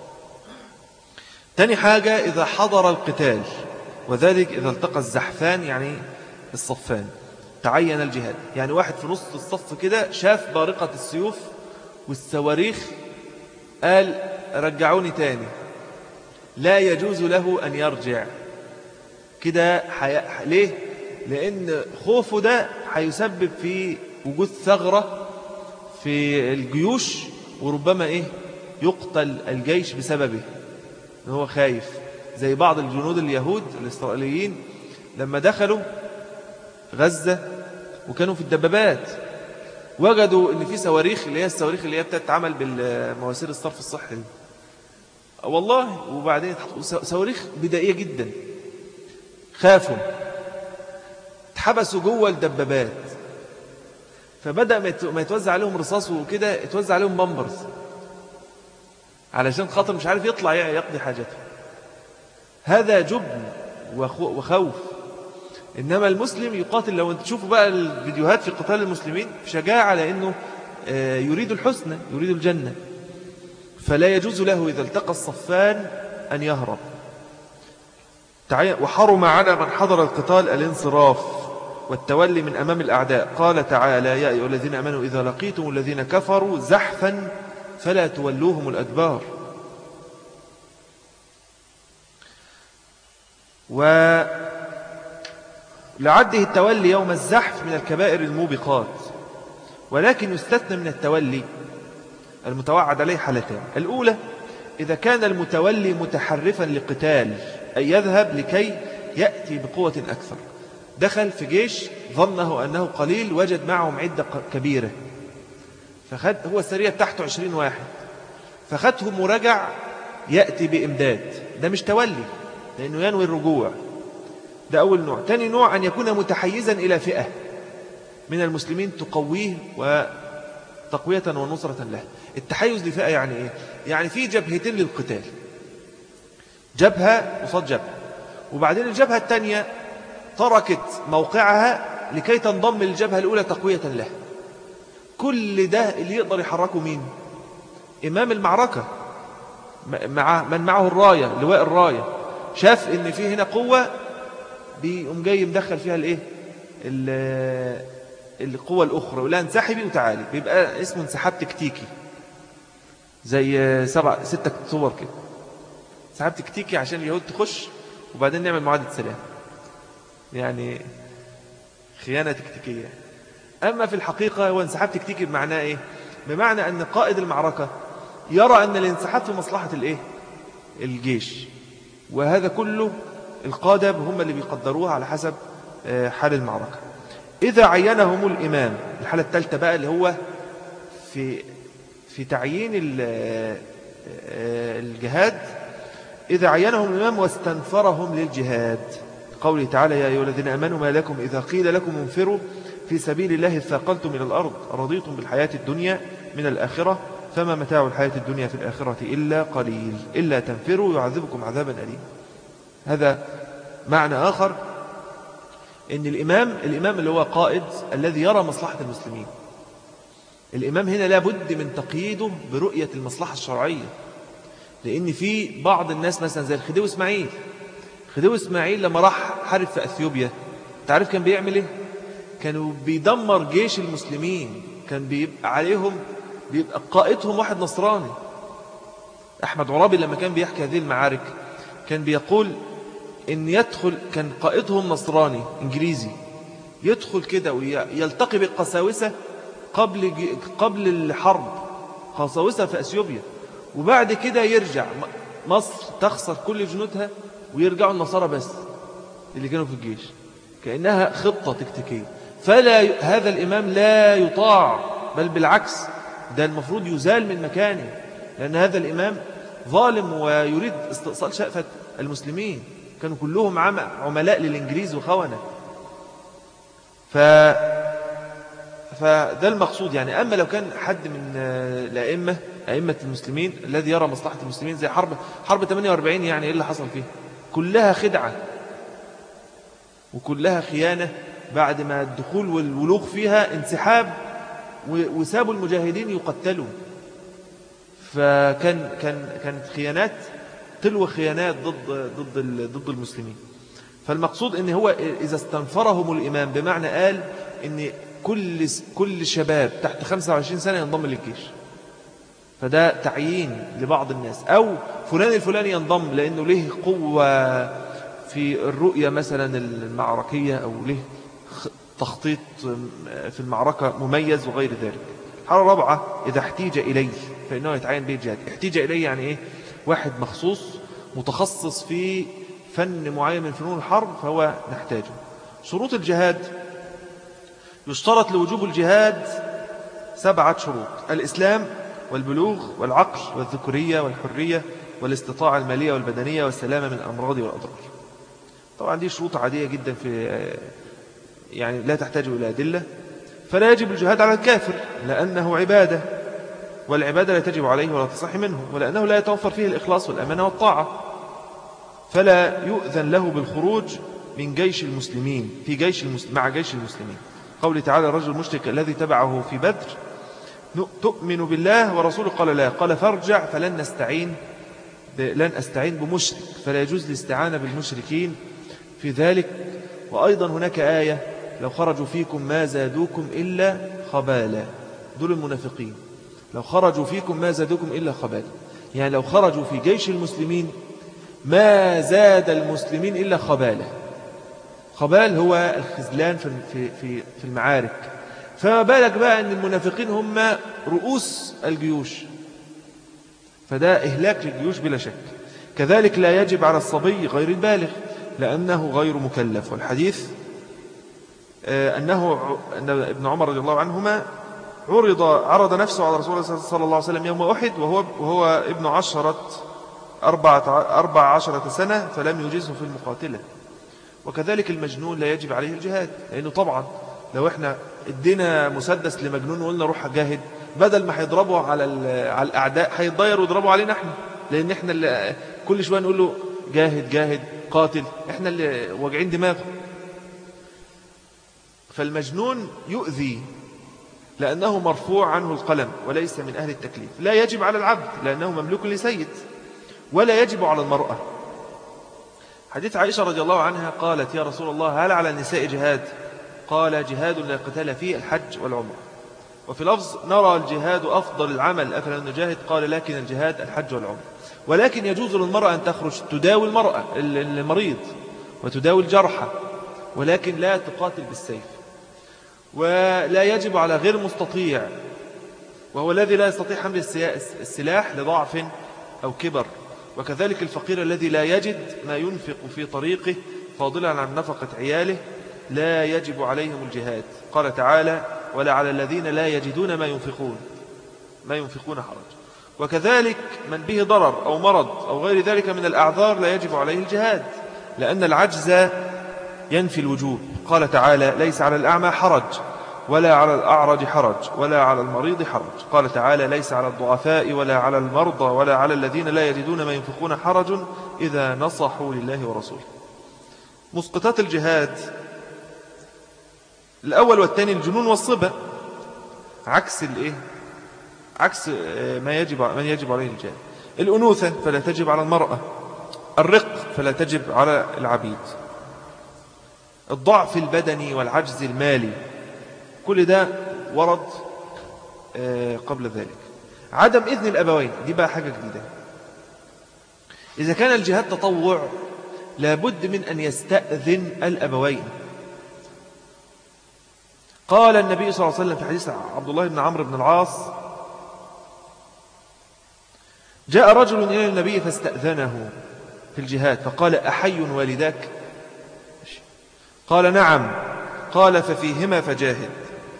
تاني حاجة إذا حضر القتال وذلك إذا التقى الزحفان يعني الصفان تعين الجهاد يعني واحد في نص الصف كده شاف بارقة السيوف والصواريخ قال رجعوني تاني لا يجوز له أن يرجع كده حي... ليه؟ لأن خوفه ده هيسبب في وجود ثغرة في الجيوش وربما إيه يقتل الجيش بسببه إن هو خايف زي بعض الجنود اليهود الإسرائيليين لما دخلوا غزة وكانوا في الدبابات وجدوا ان في صواريخ اللي هي الصواريخ اللي هي بتتعمل بالمواسير الصرف الصحي والله وبعدين صواريخ بدائية جدا خافوا اتحبسوا جوه الدبابات فبدأ ما يتوزع عليهم رصاص وكده يتوزع عليهم بامبرز علشان خاطر مش عارف يطلع يقضي حاجته هذا جبن وخوف إنما المسلم يقاتل لو أنت تشوفوا بقى الفيديوهات في قتال المسلمين شجاعة لأنه آه، يريد الحسنى يريد الجنة فلا يجوز له إذا التقى الصفان أن يهرب وحرم على من حضر القتال الانصراف والتولي من أمام الأعداء قال تعالى يا أيها الذين أمنوا إذا لقيتم الذين كفروا زحفا فلا تولوهم الأدبار ولعده التولي يوم الزحف من الكبائر الموبقات ولكن يستثنى من التولي المتوعد عليه حالتان الأولى إذا كان المتولي متحرفا لقتال أي يذهب لكي يأتي بقوة أكثر دخل في جيش ظنه أنه قليل وجد معهم عدة كبيرة فخد هو السرية بتاعته عشرين واحد فخدهم ورجع يأتي بإمداد ده مش تولي لأنه ينوي الرجوع ده أول نوع تاني نوع أن يكون متحيزا إلى فئة من المسلمين تقويه وتقوية ونصرة له التحيز لفئة يعني إيه؟ يعني في جبهتين للقتال جبهة قصاد جبهة وبعدين الجبهة الثانية تركت موقعها لكي تنضم للجبهة الأولى تقوية له كل ده اللي يقدر يحركه مين إمام المعركة مع من معه الراية لواء الراية شاف ان في هنا قوة بيقوم جاي مدخل فيها الايه القوة الأخرى ولا انسحبي وتعالي بيبقى اسمه انسحاب تكتيكي زي سبع ستة صور كده انسحاب تكتيكي عشان اليهود تخش وبعدين نعمل معاهدة سلام يعني خيانة تكتيكية أما في الحقيقة هو انسحاب تكتيكي بمعنى إيه بمعنى أن قائد المعركة يرى أن الانسحاب في مصلحة الإيه الجيش وهذا كله القادة هم اللي بيقدروها على حسب آه، حال المعركة إذا عينهم الإمام الحالة الثالثة بقى اللي هو في في تعيين آه، الجهاد إذا عينهم الإمام واستنفرهم للجهاد قوله تعالى يا أيها الذين أمنوا ما لكم إذا قيل لكم انفروا في سبيل الله ثاقلتم إلى الأرض رضيتم بالحياة الدنيا من الآخرة فما متاع الحياة الدنيا في الآخرة إلا قليل إلا تنفروا يعذبكم عذابا أليم هذا معنى آخر إن الإمام الإمام اللي هو قائد الذي يرى مصلحة المسلمين الإمام هنا لابد من تقييده برؤية المصلحة الشرعية لأن في بعض الناس مثلا زي الخديو إسماعيل خديو إسماعيل لما راح حارب في أثيوبيا تعرف كان بيعمل إيه؟ كانوا بيدمر جيش المسلمين كان بيبقى عليهم بيبقى قائدهم واحد نصراني أحمد عرابي لما كان بيحكي هذه المعارك كان بيقول إن يدخل كان قائدهم نصراني إنجليزي يدخل كده ويلتقي بالقساوسة قبل قبل الحرب قساوسة في أثيوبيا وبعد كده يرجع مصر تخسر كل جنودها ويرجعوا النصارى بس اللي كانوا في الجيش كأنها خطة تكتيكية فلا هذا الإمام لا يطاع بل بالعكس ده المفروض يزال من مكانه لأن هذا الإمام ظالم ويريد استئصال شأفة المسلمين كانوا كلهم عملاء للإنجليز وخونة ف فده المقصود يعني أما لو كان حد من الأئمة أئمة المسلمين الذي يرى مصلحة المسلمين زي حرب حرب 48 يعني إيه اللي حصل فيه كلها خدعة وكلها خيانة بعد ما الدخول والولوغ فيها انسحاب وسابوا المجاهدين يقتلوا فكان كان كانت خيانات تلو خيانات ضد ضد ضد المسلمين فالمقصود ان هو اذا استنفرهم الامام بمعنى قال ان كل كل شباب تحت 25 سنه ينضم للجيش فده تعيين لبعض الناس او فلان الفلاني ينضم لانه له قوه في الرؤيه مثلا المعركيه او له تخطيط في المعركة مميز وغير ذلك الحالة الرابعة إذا احتيج إليه فإنه يتعين به الجهاد احتيج إليه يعني إيه واحد مخصوص متخصص في فن معين من فنون الحرب فهو نحتاجه شروط الجهاد يشترط لوجوب الجهاد سبعة شروط الإسلام والبلوغ والعقل والذكورية والحرية والاستطاعة المالية والبدنية والسلامة من الأمراض والأضرار طبعا دي شروط عادية جدا في يعني لا تحتاج إلى أدلة فلا يجب الجهاد على الكافر لأنه عبادة والعبادة لا تجب عليه ولا تصح منه ولأنه لا يتوفر فيه الإخلاص والأمانة والطاعة فلا يؤذن له بالخروج من جيش المسلمين في جيش المسلمين مع جيش المسلمين قول تعالى الرجل المشرك الذي تبعه في بدر تؤمن بالله ورسوله قال لا قال فارجع فلن نستعين لن أستعين بمشرك فلا يجوز الاستعانة بالمشركين في ذلك وأيضا هناك آية لو خرجوا فيكم ما زادوكم إلا خبالا دول المنافقين لو خرجوا فيكم ما زادوكم إلا خبالا يعني لو خرجوا في جيش المسلمين ما زاد المسلمين إلا خبالا خبال هو الخزلان في في في المعارك فما بالك بقى أن المنافقين هم رؤوس الجيوش فده إهلاك للجيوش بلا شك كذلك لا يجب على الصبي غير البالغ لأنه غير مكلف والحديث آه، أنه أن ابن عمر رضي الله عنهما عرض عرض نفسه على رسول الله صلى الله عليه وسلم يوم أحد وهو, وهو ابن عشرة أربعة, أربع عشرة سنة فلم يجزه في المقاتلة وكذلك المجنون لا يجب عليه الجهاد لأنه طبعا لو احنا ادينا مسدس لمجنون وقلنا روح جاهد بدل ما هيضربوا على على الأعداء هيتضيروا ويضربوا علينا احنا لأن احنا اللي كل شوية نقول له جاهد جاهد قاتل احنا اللي واجعين دماغه فالمجنون يؤذي لأنه مرفوع عنه القلم وليس من أهل التكليف لا يجب على العبد لأنه مملوك لسيد ولا يجب على المرأة حديث عائشة رضي الله عنها قالت يا رسول الله هل على النساء جهاد قال جهاد لا قتال فيه الحج والعمر وفي لفظ نرى الجهاد أفضل العمل أفلا نجاهد قال لكن الجهاد الحج والعمر ولكن يجوز للمرأة أن تخرج تداوي المرأة المريض وتداوي الجرحى ولكن لا تقاتل بالسيف ولا يجب على غير مستطيع وهو الذي لا يستطيع حمل السلاح لضعف أو كبر وكذلك الفقير الذي لا يجد ما ينفق في طريقه فاضلا عن نفقة عياله لا يجب عليهم الجهاد قال تعالى ولا على الذين لا يجدون ما ينفقون ما ينفقون حرج وكذلك من به ضرر أو مرض أو غير ذلك من الأعذار لا يجب عليه الجهاد لأن العجز ينفي الوجوب قال تعالى ليس على الأعمى حرج ولا على الأعرج حرج ولا على المريض حرج قال تعالى ليس على الضعفاء ولا على المرضى ولا على الذين لا يجدون ما ينفقون حرج إذا نصحوا لله ورسوله مسقطات الجهاد الأول والثاني الجنون والصبا عكس الإيه عكس آه، ما يجب من يجب عليه الجهاد الأنوثة فلا تجب على المرأة الرق فلا تجب على العبيد الضعف البدني والعجز المالي كل ده ورد آه، قبل ذلك عدم إذن الأبوين دي بقى حاجة جديدة إذا كان الجهاد تطوع لابد من أن يستأذن الأبوين قال النبي صلى الله عليه وسلم في حديث عبد الله بن عمرو بن العاص جاء رجل إلى النبي فاستأذنه في الجهاد فقال أحي والداك قال نعم قال ففيهما فجاهد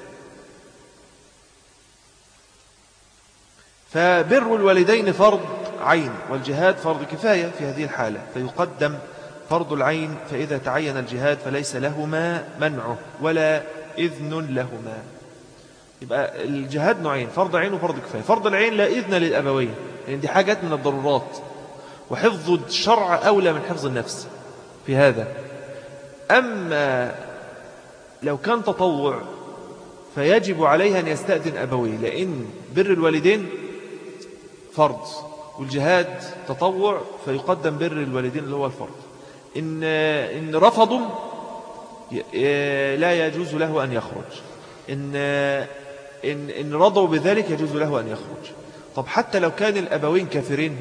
فبر الوالدين فرض عين والجهاد فرض كفاية في هذه الحالة فيقدم فرض العين فإذا تعين الجهاد فليس لهما منعه ولا إذن لهما يبقى الجهاد نوعين فرض عين وفرض كفاية فرض العين لا إذن للأبوين لأن دي حاجات من الضرورات وحفظ الشرع أولى من حفظ النفس في هذا أما لو كان تطوع فيجب عليه أن يستأذن أبويه لأن بر الوالدين فرض والجهاد تطوع فيقدم بر الوالدين اللي هو الفرض إن, إن رفضوا لا يجوز له أن يخرج إن, إن, إن رضوا بذلك يجوز له أن يخرج طب حتى لو كان الأبوين كافرين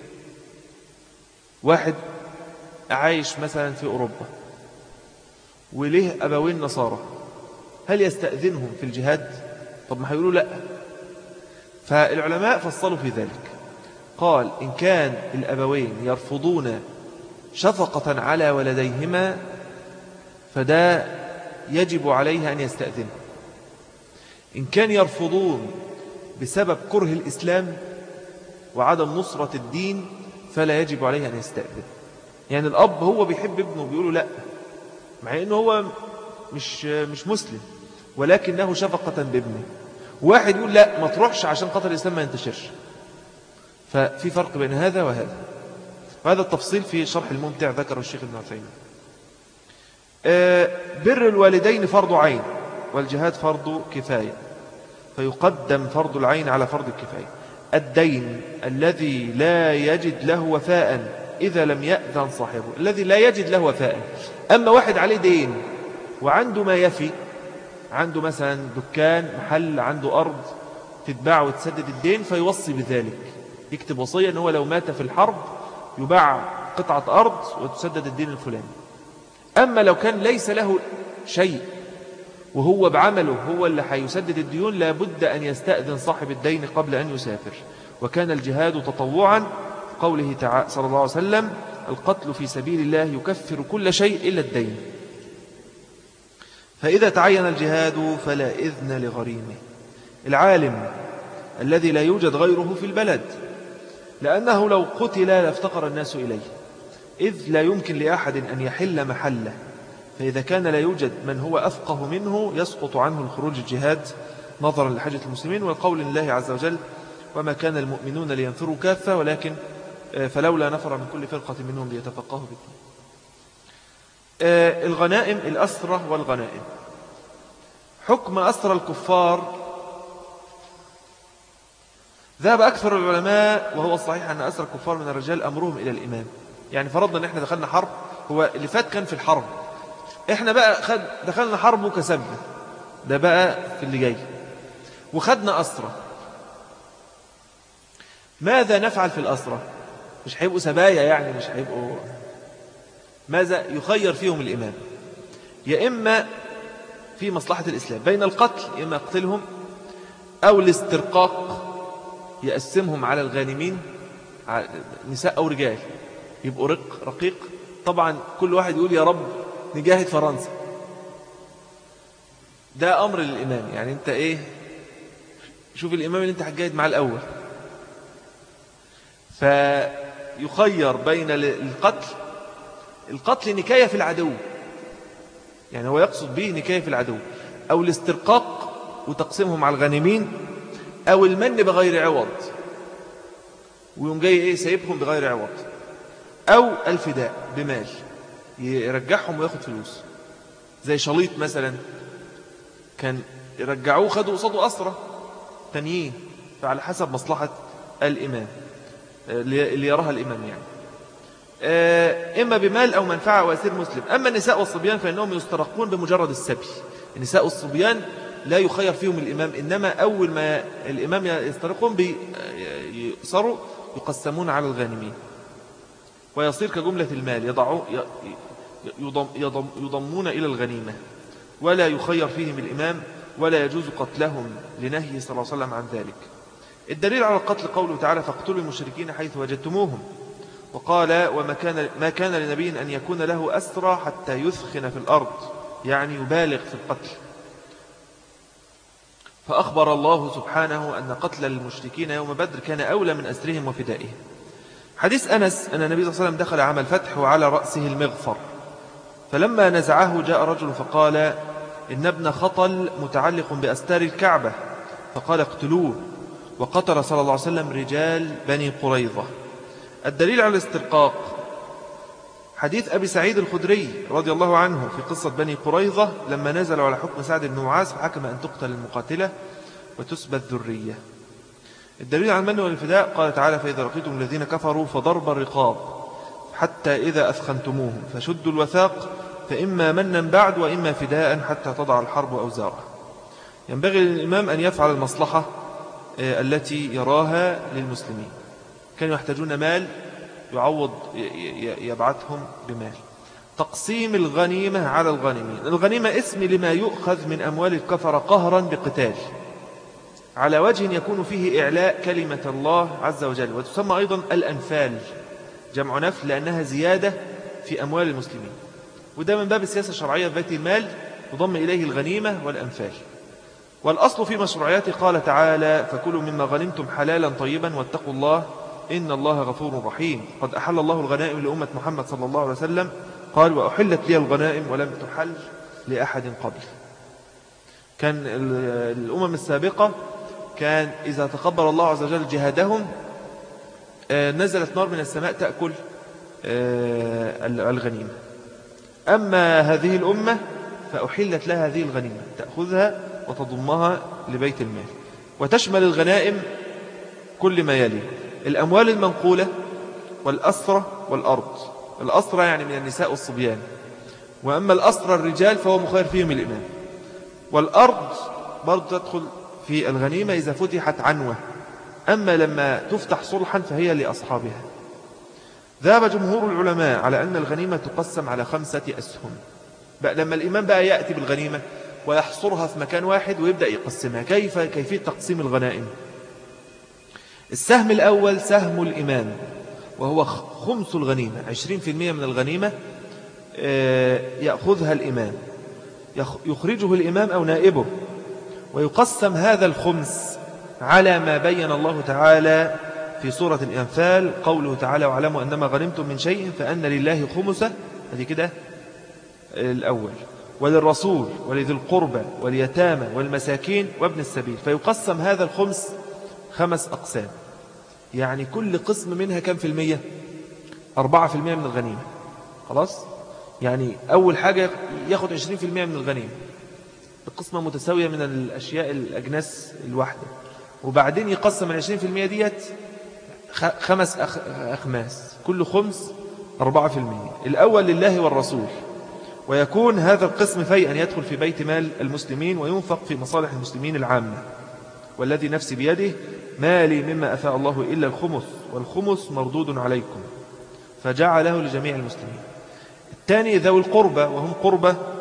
واحد عايش مثلا في أوروبا وليه أبوين نصارى هل يستأذنهم في الجهاد طب ما هيقولوا لا فالعلماء فصلوا في ذلك قال إن كان الأبوين يرفضون شفقة على ولديهما فده يجب عليه أن يستأذن إن كان يرفضون بسبب كره الإسلام وعدم نصرة الدين فلا يجب عليه أن يستأذن يعني الأب هو بيحب ابنه بيقوله لا مع أنه هو مش, مش مسلم ولكنه شفقة بابنه واحد يقول لا ما تروحش عشان خاطر الإسلام ما ينتشرش ففي فرق بين هذا وهذا وهذا التفصيل في شرح الممتع ذكره الشيخ ابن عثيمين آه، بر الوالدين فرض عين والجهاد فرض كفاية فيقدم فرض العين على فرض الكفاية الدين الذي لا يجد له وفاء إذا لم يأذن صاحبه الذي لا يجد له وفاء أما واحد عليه دين وعنده ما يفي عنده مثلا دكان محل عنده أرض تتباع وتسدد الدين فيوصي بذلك يكتب وصية أنه لو مات في الحرب يباع قطعة أرض وتسدد الدين الفلاني أما لو كان ليس له شيء وهو بعمله هو اللي حيسدد الديون لابد أن يستأذن صاحب الدين قبل أن يسافر وكان الجهاد تطوعا قوله تعالى صلى الله عليه وسلم القتل في سبيل الله يكفر كل شيء إلا الدين فإذا تعين الجهاد فلا إذن لغريمه العالم الذي لا يوجد غيره في البلد لأنه لو قتل لافتقر الناس إليه إذ لا يمكن لأحد أن يحل محله فإذا كان لا يوجد من هو أفقه منه يسقط عنه الخروج الجهاد نظرا لحاجة المسلمين والقول الله عز وجل وما كان المؤمنون لينفروا كافة ولكن آه، فلولا نفر من كل فرقة منهم ليتفقهوا بالدين آه، الغنائم الأسرة والغنائم حكم أسرى الكفار ذهب أكثر العلماء وهو الصحيح أن أسرى الكفار من الرجال أمرهم إلى الإمام يعني فرضنا أن احنا دخلنا حرب هو اللي فات كان في الحرب احنا بقى خد دخلنا حرب وكسبنا ده بقى في اللي جاي وخدنا أسرى ماذا نفعل في الأسرى مش هيبقوا سبايا يعني مش هيبقوا ماذا يخير فيهم الإمام يا إما في مصلحة الإسلام بين القتل إما يقتلهم أو الاسترقاق يقسمهم على الغانمين نساء أو رجال يبقوا رق رقيق طبعا كل واحد يقول يا رب نجاهد فرنسا ده أمر للإمام يعني أنت إيه شوف الإمام اللي أنت هتجاهد مع الأول فيخير بين القتل القتل نكاية في العدو يعني هو يقصد به نكاية في العدو أو الاسترقاق وتقسيمهم على الغانمين أو المن بغير عوض ويوم جاي إيه سايبهم بغير عوض أو الفداء بمال يرجعهم وياخد فلوس زي شليط مثلا كان يرجعوه خدوا قصاده أسرة تانيين فعلى حسب مصلحة الإمام اللي يراها الإمام يعني آه، إما بمال أو منفعة أو أسير مسلم أما النساء والصبيان فإنهم يسترقون بمجرد السبي النساء والصبيان لا يخير فيهم الإمام إنما أول ما الإمام يسترقون بيصروا يقسمون على الغانمين ويصير كجملة المال يضعوا يضم يضم يضمون إلى الغنيمة ولا يخير فيهم الإمام ولا يجوز قتلهم لنهي صلى الله عليه وسلم عن ذلك الدليل على القتل قوله تعالى فاقتلوا المشركين حيث وجدتموهم وقال وما كان, ما كان لنبي أن يكون له أسرى حتى يثخن في الأرض يعني يبالغ في القتل فأخبر الله سبحانه أن قتل المشركين يوم بدر كان أولى من أسرهم وفدائهم حديث أنس أن النبي صلى الله عليه وسلم دخل عام الفتح وعلى رأسه المغفر فلما نزعه جاء رجل فقال إن ابن خطل متعلق بأستار الكعبة فقال اقتلوه وقتل صلى الله عليه وسلم رجال بني قريظة الدليل على الاسترقاق حديث أبي سعيد الخدري رضي الله عنه في قصة بني قريظة لما نزلوا على حكم سعد بن معاذ فحكم أن تقتل المقاتلة وتسبى الذرية الدليل على المن والفداء قال تعالى فإذا لقيتم الذين كفروا فضرب الرقاب حتى إذا أثخنتموهم فشدوا الوثاق فإما منا بعد وإما فداء حتى تضع الحرب أوزارها ينبغي للإمام أن يفعل المصلحة آه، التي يراها للمسلمين كانوا يحتاجون مال يعوض يبعثهم بمال تقسيم الغنيمة على الغنيمين الغنيمة اسم لما يؤخذ من أموال الكفر قهرا بقتال على وجه يكون فيه إعلاء كلمة الله عز وجل وتسمى أيضا الأنفال جمع نفل لأنها زيادة في أموال المسلمين وده من باب السياسة الشرعية في بيت المال يضم إليه الغنيمة والأنفال والأصل في مشروعياته قال تعالى فكلوا مما غنمتم حلالا طيبا واتقوا الله إن الله غفور رحيم قد أحل الله الغنائم لأمة محمد صلى الله عليه وسلم قال وأحلت لي الغنائم ولم تحل لأحد قبل كان الأمم السابقة كان إذا تقبل الله عز وجل جهادهم آه، نزلت نار من السماء تأكل آه، الغنيمة أما هذه الأمة فأحلت لها هذه الغنيمة تأخذها وتضمها لبيت المال وتشمل الغنائم كل ما يلي الأموال المنقولة والأسرة والأرض الأسرة يعني من النساء والصبيان وأما الأسرة الرجال فهو مخير فيهم الإمام والأرض برضو تدخل في الغنيمة إذا فتحت عنوة أما لما تفتح صلحا فهي لأصحابها ذهب جمهور العلماء على أن الغنيمة تقسم على خمسة أسهم بقى لما الإمام بقى يأتي بالغنيمة ويحصرها في مكان واحد ويبدأ يقسمها كيف كيفية تقسيم الغنائم السهم الأول سهم الإمام وهو خمس الغنيمة عشرين في المية من الغنيمة آه، يأخذها الإمام يخرجه الإمام أو نائبه ويقسم هذا الخمس على ما بين الله تعالى في سورة الأنفال قوله تعالى وعلموا أنما غنمتم من شيء فأن لله خمسة هذه كده الأول وللرسول ولذي القربى واليتامى والمساكين وابن السبيل فيقسم هذا الخمس خمس أقسام يعني كل قسم منها كم في المية أربعة في المية من الغنيمة خلاص يعني أول حاجة ياخد عشرين في المية من الغنيمة القسمة متساوية من الأشياء الأجناس الواحدة وبعدين يقسم العشرين في المية ديت خمس أخماس كل خمس أربعة في المية الأول لله والرسول ويكون هذا القسم فيئا يدخل في بيت مال المسلمين وينفق في مصالح المسلمين العامة والذي نفسي بيده ما لي مما أفاء الله إلا الخمس والخمس مردود عليكم فجعله لجميع المسلمين الثاني ذوي القربة وهم قربة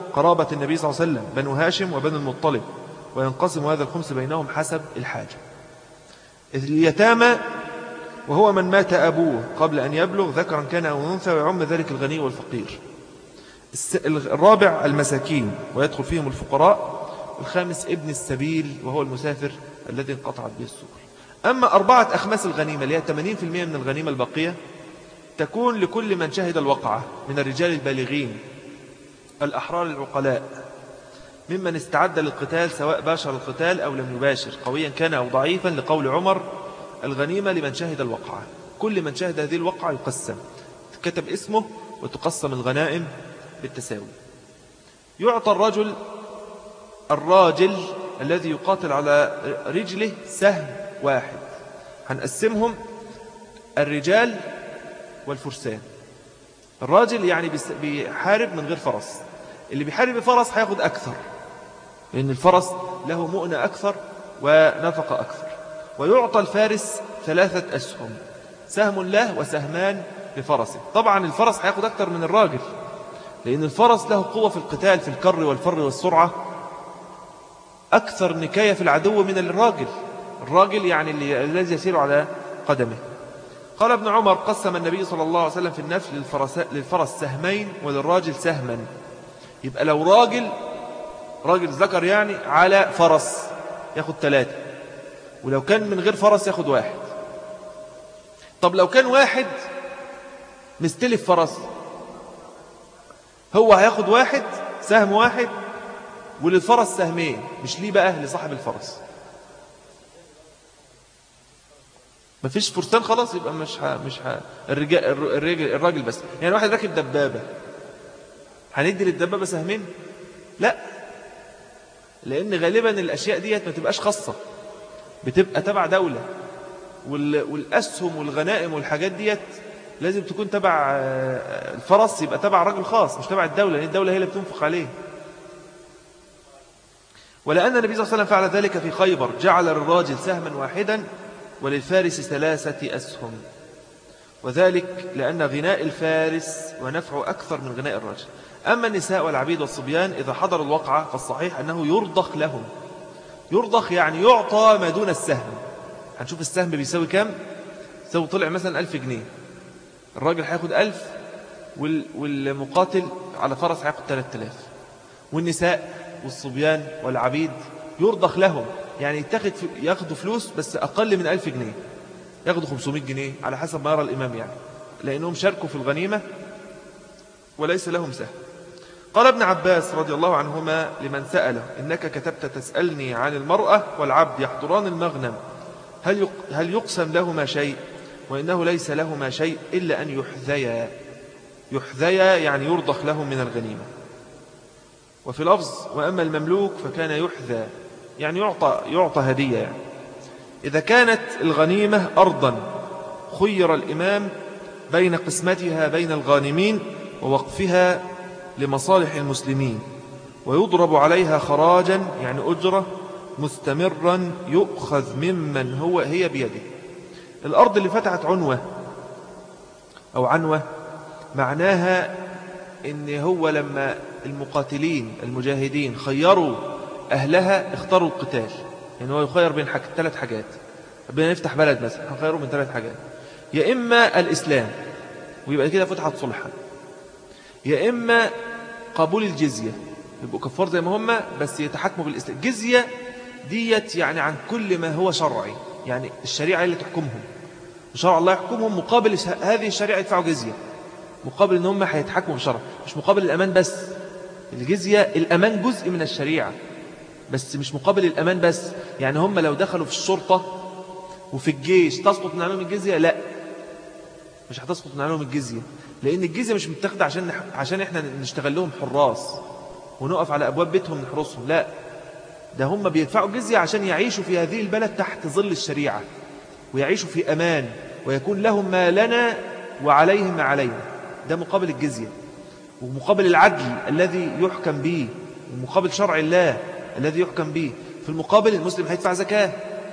قرابة النبي صلى الله عليه وسلم بنو هاشم وبنو المطلب وينقسم هذا الخمس بينهم حسب الحاجة اليتامى وهو من مات أبوه قبل أن يبلغ ذكرا كان أو أنثى ويعم ذلك الغني والفقير الرابع المساكين ويدخل فيهم الفقراء الخامس ابن السبيل وهو المسافر الذي انقطعت به السبل أما أربعة أخماس الغنيمة اللي هي 80% من الغنيمة الباقية تكون لكل من شهد الوقعة من الرجال البالغين الأحرار العقلاء ممن استعد للقتال سواء باشر القتال أو لم يباشر قويا كان أو ضعيفا لقول عمر الغنيمة لمن شهد الوقعة كل من شهد هذه الوقعة يقسم كتب اسمه وتقسم الغنائم بالتساوي يعطى الرجل الراجل الذي يقاتل على رجله سهم واحد هنقسمهم الرجال والفرسان الراجل يعني بيحارب من غير فرس اللي بيحارب بفرس هياخد أكثر لأن الفرس له مؤنة أكثر ونفقة أكثر ويعطى الفارس ثلاثة أسهم سهم له وسهمان لفرسه طبعا الفرس هياخد أكثر من الراجل لأن الفرس له قوة في القتال في الكر والفر والسرعة أكثر نكاية في العدو من الراجل الراجل يعني الذي يسير على قدمه قال ابن عمر قسم النبي صلى الله عليه وسلم في النفل للفرس, للفرس سهمين وللراجل سهما يبقى لو راجل راجل ذكر يعني على فرس ياخد ثلاثة ولو كان من غير فرس ياخد واحد طب لو كان واحد مستلف فرس هو هياخد واحد سهم واحد وللفرس سهمين مش ليه بقى لصاحب الفرس مفيش فرسان خلاص يبقى مش ها مش ها الرجال الراجل الراجل بس يعني واحد راكب دبابة هندي للدبابة سهمين لا لأن غالبا الأشياء ديت ما تبقاش خاصة بتبقى تبع دولة والأسهم والغنائم والحاجات ديت لازم تكون تبع آه، الفرس يبقى تبع راجل خاص مش تبع الدولة لأن الدولة هي اللي بتنفق عليه ولأن النبي صلى الله عليه وسلم فعل ذلك في خيبر جعل للراجل سهما واحدا وللفارس ثلاثة أسهم وذلك لأن غناء الفارس ونفعه أكثر من غناء الرجل أما النساء والعبيد والصبيان إذا حضر الوقعة فالصحيح أنه يرضخ لهم يرضخ يعني يعطى ما دون السهم هنشوف السهم بيساوي كم سوي طلع مثلا ألف جنيه الراجل هياخد ألف والمقاتل على فرس هياخد ثلاثة آلاف والنساء والصبيان والعبيد يرضخ لهم يعني يتخذ ياخدوا فلوس بس أقل من ألف جنيه ياخدوا 500 جنيه على حسب ما يرى الإمام يعني لأنهم شاركوا في الغنيمة وليس لهم سهم قال ابن عباس رضي الله عنهما لمن سأله إنك كتبت تسألني عن المرأة والعبد يحضران المغنم هل هل يقسم لهما شيء وإنه ليس لهما شيء إلا أن يحذيا يحذيا يعني يرضخ لهم من الغنيمة وفي لفظ وأما المملوك فكان يحذى يعني يعطى, يعطى هدية يعني إذا كانت الغنيمة أرضا خير الإمام بين قسمتها بين الغانمين ووقفها لمصالح المسلمين ويضرب عليها خراجا يعني أجرة مستمرا يؤخذ ممن هو هي بيده الأرض اللي فتحت عنوة أو عنوة معناها إن هو لما المقاتلين المجاهدين خيروا أهلها اختاروا القتال يعني هو يخير بين حاجة ثلاث حاجات ربنا يفتح بلد مثلا هنخيره من ثلاث حاجات يا إما الإسلام ويبقى كده فتحت صلحا يا إما قبول الجزية يبقوا كفار زي ما هم بس يتحكموا بالإسلام جزية ديت يعني عن كل ما هو شرعي يعني الشريعة اللي تحكمهم شرع الله يحكمهم مقابل هذه الشريعة يدفعوا جزية مقابل ان هم هيتحكموا بشرع مش مقابل الأمان بس الجزية الأمان جزء من الشريعة بس مش مقابل الأمان بس يعني هم لو دخلوا في الشرطة وفي الجيش تسقط من عليهم الجزية لا مش هتسقط من عليهم الجزية لأن الجزية مش متاخدة عشان عشان احنا نشتغل لهم حراس ونقف على أبواب بيتهم نحرسهم لا ده هم بيدفعوا جزية عشان يعيشوا في هذه البلد تحت ظل الشريعة ويعيشوا في أمان ويكون لهم ما لنا وعليهم ما علينا ده مقابل الجزية ومقابل العدل الذي يحكم به ومقابل شرع الله الذي يحكم به في المقابل المسلم هيدفع زكاة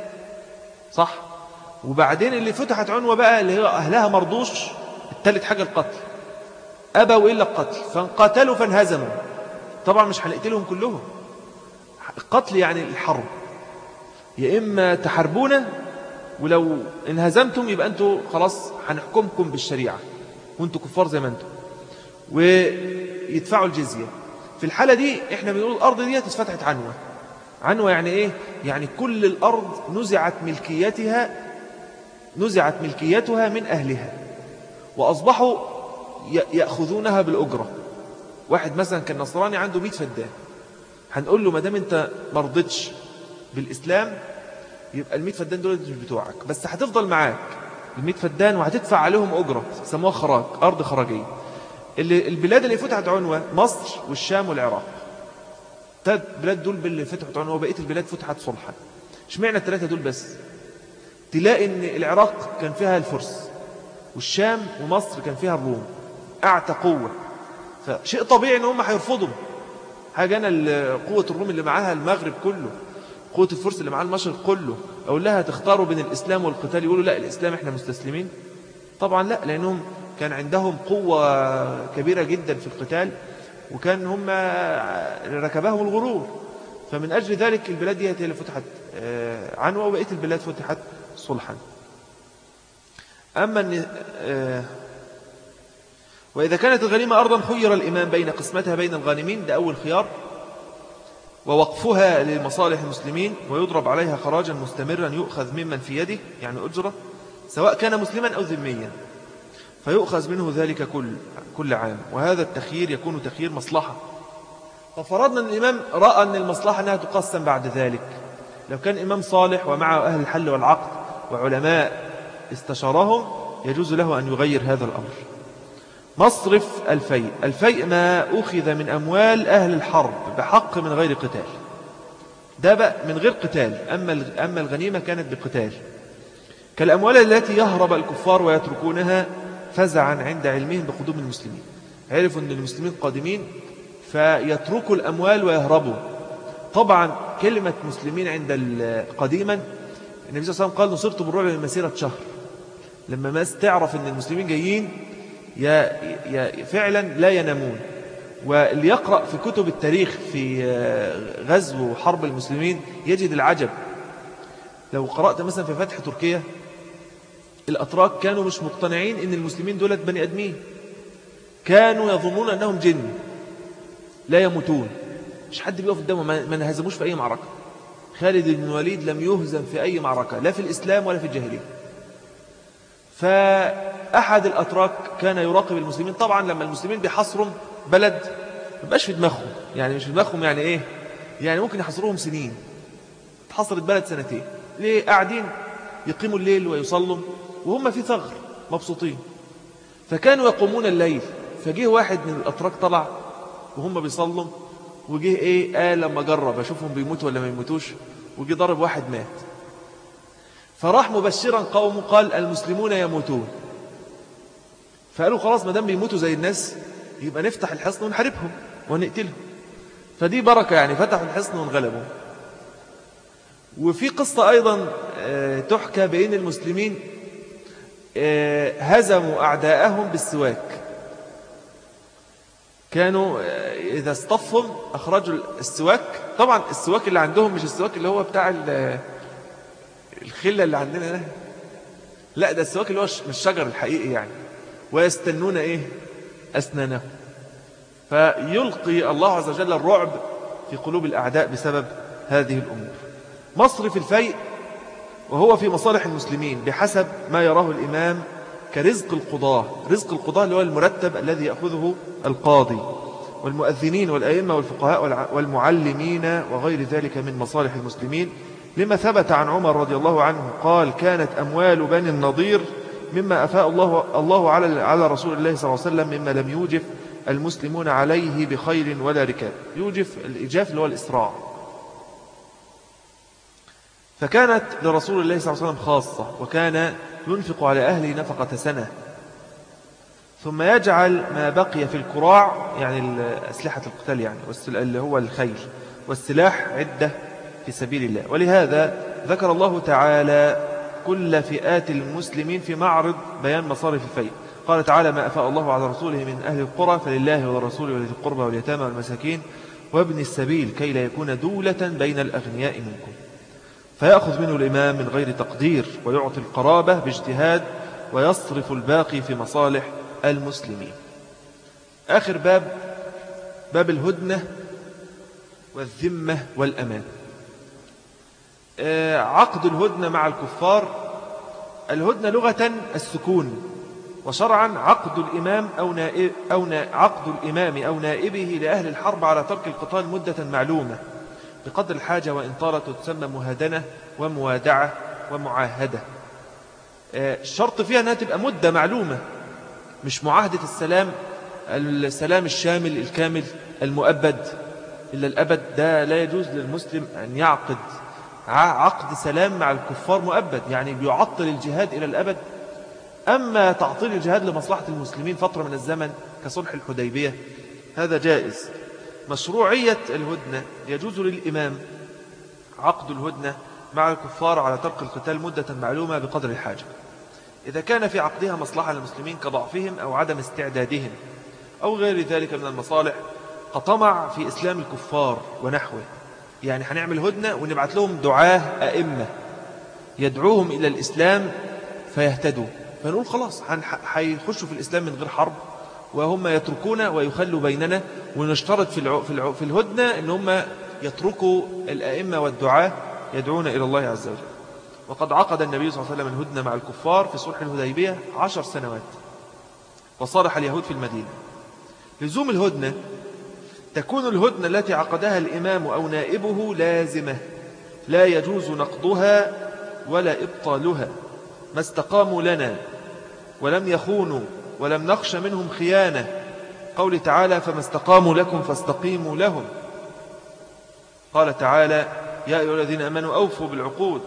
صح وبعدين اللي فتحت عنوة بقى اللي هي أهلها مرضوش التالت حاجة القتل أبوا إلا القتل فانقتلوا فانهزموا طبعا مش هنقتلهم كلهم القتل يعني الحرب يا إما تحاربونا ولو انهزمتم يبقى أنتوا خلاص هنحكمكم بالشريعة وانتوا كفار زي ما انتوا ويدفعوا الجزية في الحالة دي احنا بنقول الأرض دي اتفتحت عنوة عنوة يعني ايه يعني كل الأرض نزعت ملكيتها نزعت ملكيتها من أهلها وأصبحوا يأخذونها بالأجرة واحد مثلا كان نصراني عنده 100 فدان هنقول له ما دام انت مرضتش بالإسلام يبقى ال100 فدان دول مش بتوعك بس هتفضل معاك ال100 فدان وهتدفع عليهم أجرة سموها خراج أرض خراجية اللي البلاد اللي فتحت عنوة مصر والشام والعراق ثلاث بلاد دول اللي فتحت عنوة وبقية البلاد فتحت صلحا اشمعنى الثلاثة دول بس تلاقي ان العراق كان فيها الفرس والشام ومصر كان فيها الروم أعتى قوة فشيء طبيعي ان هم هيرفضوا حاجة أنا قوة الروم اللي معاها المغرب كله قوة الفرس اللي معاها المشرق كله أقول لها تختاروا بين الإسلام والقتال يقولوا لا الإسلام إحنا مستسلمين طبعا لا لأنهم كان عندهم قوة كبيرة جدا في القتال وكان هم ركبهم الغرور فمن أجل ذلك البلاد دي هي اللي فتحت آه، عنوة وبقية البلاد فتحت صلحا أما آه، وإذا كانت الغنيمة أرضا خير الإمام بين قسمتها بين الغانمين ده أول خيار ووقفها لمصالح المسلمين ويضرب عليها خراجا مستمرا يؤخذ ممن في يده يعني أجرة سواء كان مسلما أو ذميا فيؤخذ منه ذلك كل, كل عام وهذا التخيير يكون تخيير مصلحة ففرضنا أن الإمام رأى أن المصلحة أنها تقسم بعد ذلك لو كان إمام صالح ومعه أهل الحل والعقد وعلماء استشارهم يجوز له أن يغير هذا الأمر مصرف الفيء الفيء ما أخذ من أموال أهل الحرب بحق من غير قتال ده بقى من غير قتال أما أما الغنيمة كانت بقتال كالأموال التي يهرب الكفار ويتركونها فزعا عند علمهم بقدوم المسلمين عرفوا أن المسلمين قادمين فيتركوا الأموال ويهربوا طبعا كلمة مسلمين عند قديما النبي صلى الله عليه وسلم قال نصرت بالرعب من مسيرة شهر لما ما تعرف أن المسلمين جايين يا يا فعلا لا ينامون واللي يقرأ في كتب التاريخ في غزو وحرب المسلمين يجد العجب لو قرأت مثلا في فتح تركيا الأتراك كانوا مش مقتنعين ان المسلمين دولت بني أدمين كانوا يظنون أنهم جن لا يموتون مش حد بيقف قدامه ما نهزموش في أي معركة خالد بن الوليد لم يهزم في أي معركة لا في الإسلام ولا في الجاهلية فأحد الأتراك كان يراقب المسلمين طبعا لما المسلمين بيحصروا بلد مبقاش في دماغهم يعني مش في دماغهم يعني إيه يعني ممكن يحصروهم سنين تحصرت بلد سنتين ليه قاعدين يقيموا الليل ويصلوا وهم في ثغر مبسوطين فكانوا يقومون الليل فجيه واحد من الأتراك طلع وهم بيصلوا وجيه ايه قال لما جرب اشوفهم بيموتوا ولا ما يموتوش وجيه ضرب واحد مات فراح مبشرا قومه قال المسلمون يموتون فقالوا خلاص ما دام بيموتوا زي الناس يبقى نفتح الحصن ونحاربهم ونقتلهم فدي بركة يعني فتحوا الحصن وانغلبوا وفي قصة أيضا آه، تحكى بين المسلمين آه، هزموا أعداءهم بالسواك كانوا آه، إذا اصطفوا أخرجوا السواك طبعا السواك اللي عندهم مش السواك اللي هو بتاع الخلة اللي عندنا ده لا ده السواك اللي هو مش الشجر الحقيقي يعني ويستنون إيه أسنانه فيلقي الله عز وجل الرعب في قلوب الأعداء بسبب هذه الأمور مصر في الفيء وهو في مصالح المسلمين بحسب ما يراه الإمام كرزق القضاة رزق القضاة اللي هو المرتب الذي يأخذه القاضي والمؤذنين والأئمة والفقهاء والمعلمين وغير ذلك من مصالح المسلمين لما ثبت عن عمر رضي الله عنه قال كانت أموال بني النضير مما أفاء الله, الله على, على رسول الله صلى الله عليه وسلم مما لم يوجف المسلمون عليه بخير ولا ركاب يوجف الإجاف اللي هو الإسراع فكانت لرسول الله صلى الله عليه وسلم خاصة وكان ينفق على أهله نفقة سنة ثم يجعل ما بقي في الكراع يعني أسلحة القتال يعني اللي هو الخيل والسلاح عدة في سبيل الله ولهذا ذكر الله تعالى كل فئات المسلمين في معرض بيان مصارف الفيء قال تعالى ما أفاء الله على رسوله من أهل القرى فلله وللرسول ولذي القربى واليتامى والمساكين وابن السبيل كي لا يكون دولة بين الأغنياء منكم فيأخذ منه الإمام من غير تقدير ويعطي القرابة باجتهاد ويصرف الباقي في مصالح المسلمين آخر باب باب الهدنة والذمة والأمان آه، عقد الهدنة مع الكفار الهدنة لغة السكون وشرعا عقد الإمام أو, نائب أو عقد الإمام أو نائبه لأهل الحرب على ترك القتال مدة معلومة بقدر الحاجة وإن طالت تسمى مهادنة وموادعة ومعاهدة آه، الشرط فيها أنها تبقى مدة معلومة مش معاهدة السلام السلام الشامل الكامل المؤبد إلا الأبد ده لا يجوز للمسلم أن يعقد عقد سلام مع الكفار مؤبد يعني بيعطل الجهاد إلى الأبد أما تعطيل الجهاد لمصلحة المسلمين فترة من الزمن كصلح الحديبية هذا جائز مشروعية الهدنة يجوز للإمام عقد الهدنة مع الكفار على ترك القتال مدة معلومة بقدر الحاجة إذا كان في عقدها مصلحة للمسلمين كضعفهم أو عدم استعدادهم أو غير ذلك من المصالح قطمع في إسلام الكفار ونحوه يعني هنعمل هدنة ونبعث لهم دعاه أئمة يدعوهم إلى الإسلام فيهتدوا فنقول خلاص هيخشوا في الإسلام من غير حرب وهم يتركونا ويخلوا بيننا ونشترط في في الهدنة ان هم يتركوا الأئمة والدعاة يدعون إلى الله عز وجل وقد عقد النبي صلى الله عليه وسلم الهدنة مع الكفار في صلح الهديبية عشر سنوات وصالح اليهود في المدينة لزوم الهدنة تكون الهدنة التي عقدها الإمام أو نائبه لازمة لا يجوز نقضها ولا إبطالها ما استقاموا لنا ولم يخونوا ولم نخش منهم خيانة قول تعالى فما استقاموا لكم فاستقيموا لهم قال تعالى يا أيها الذين أمنوا أوفوا بالعقود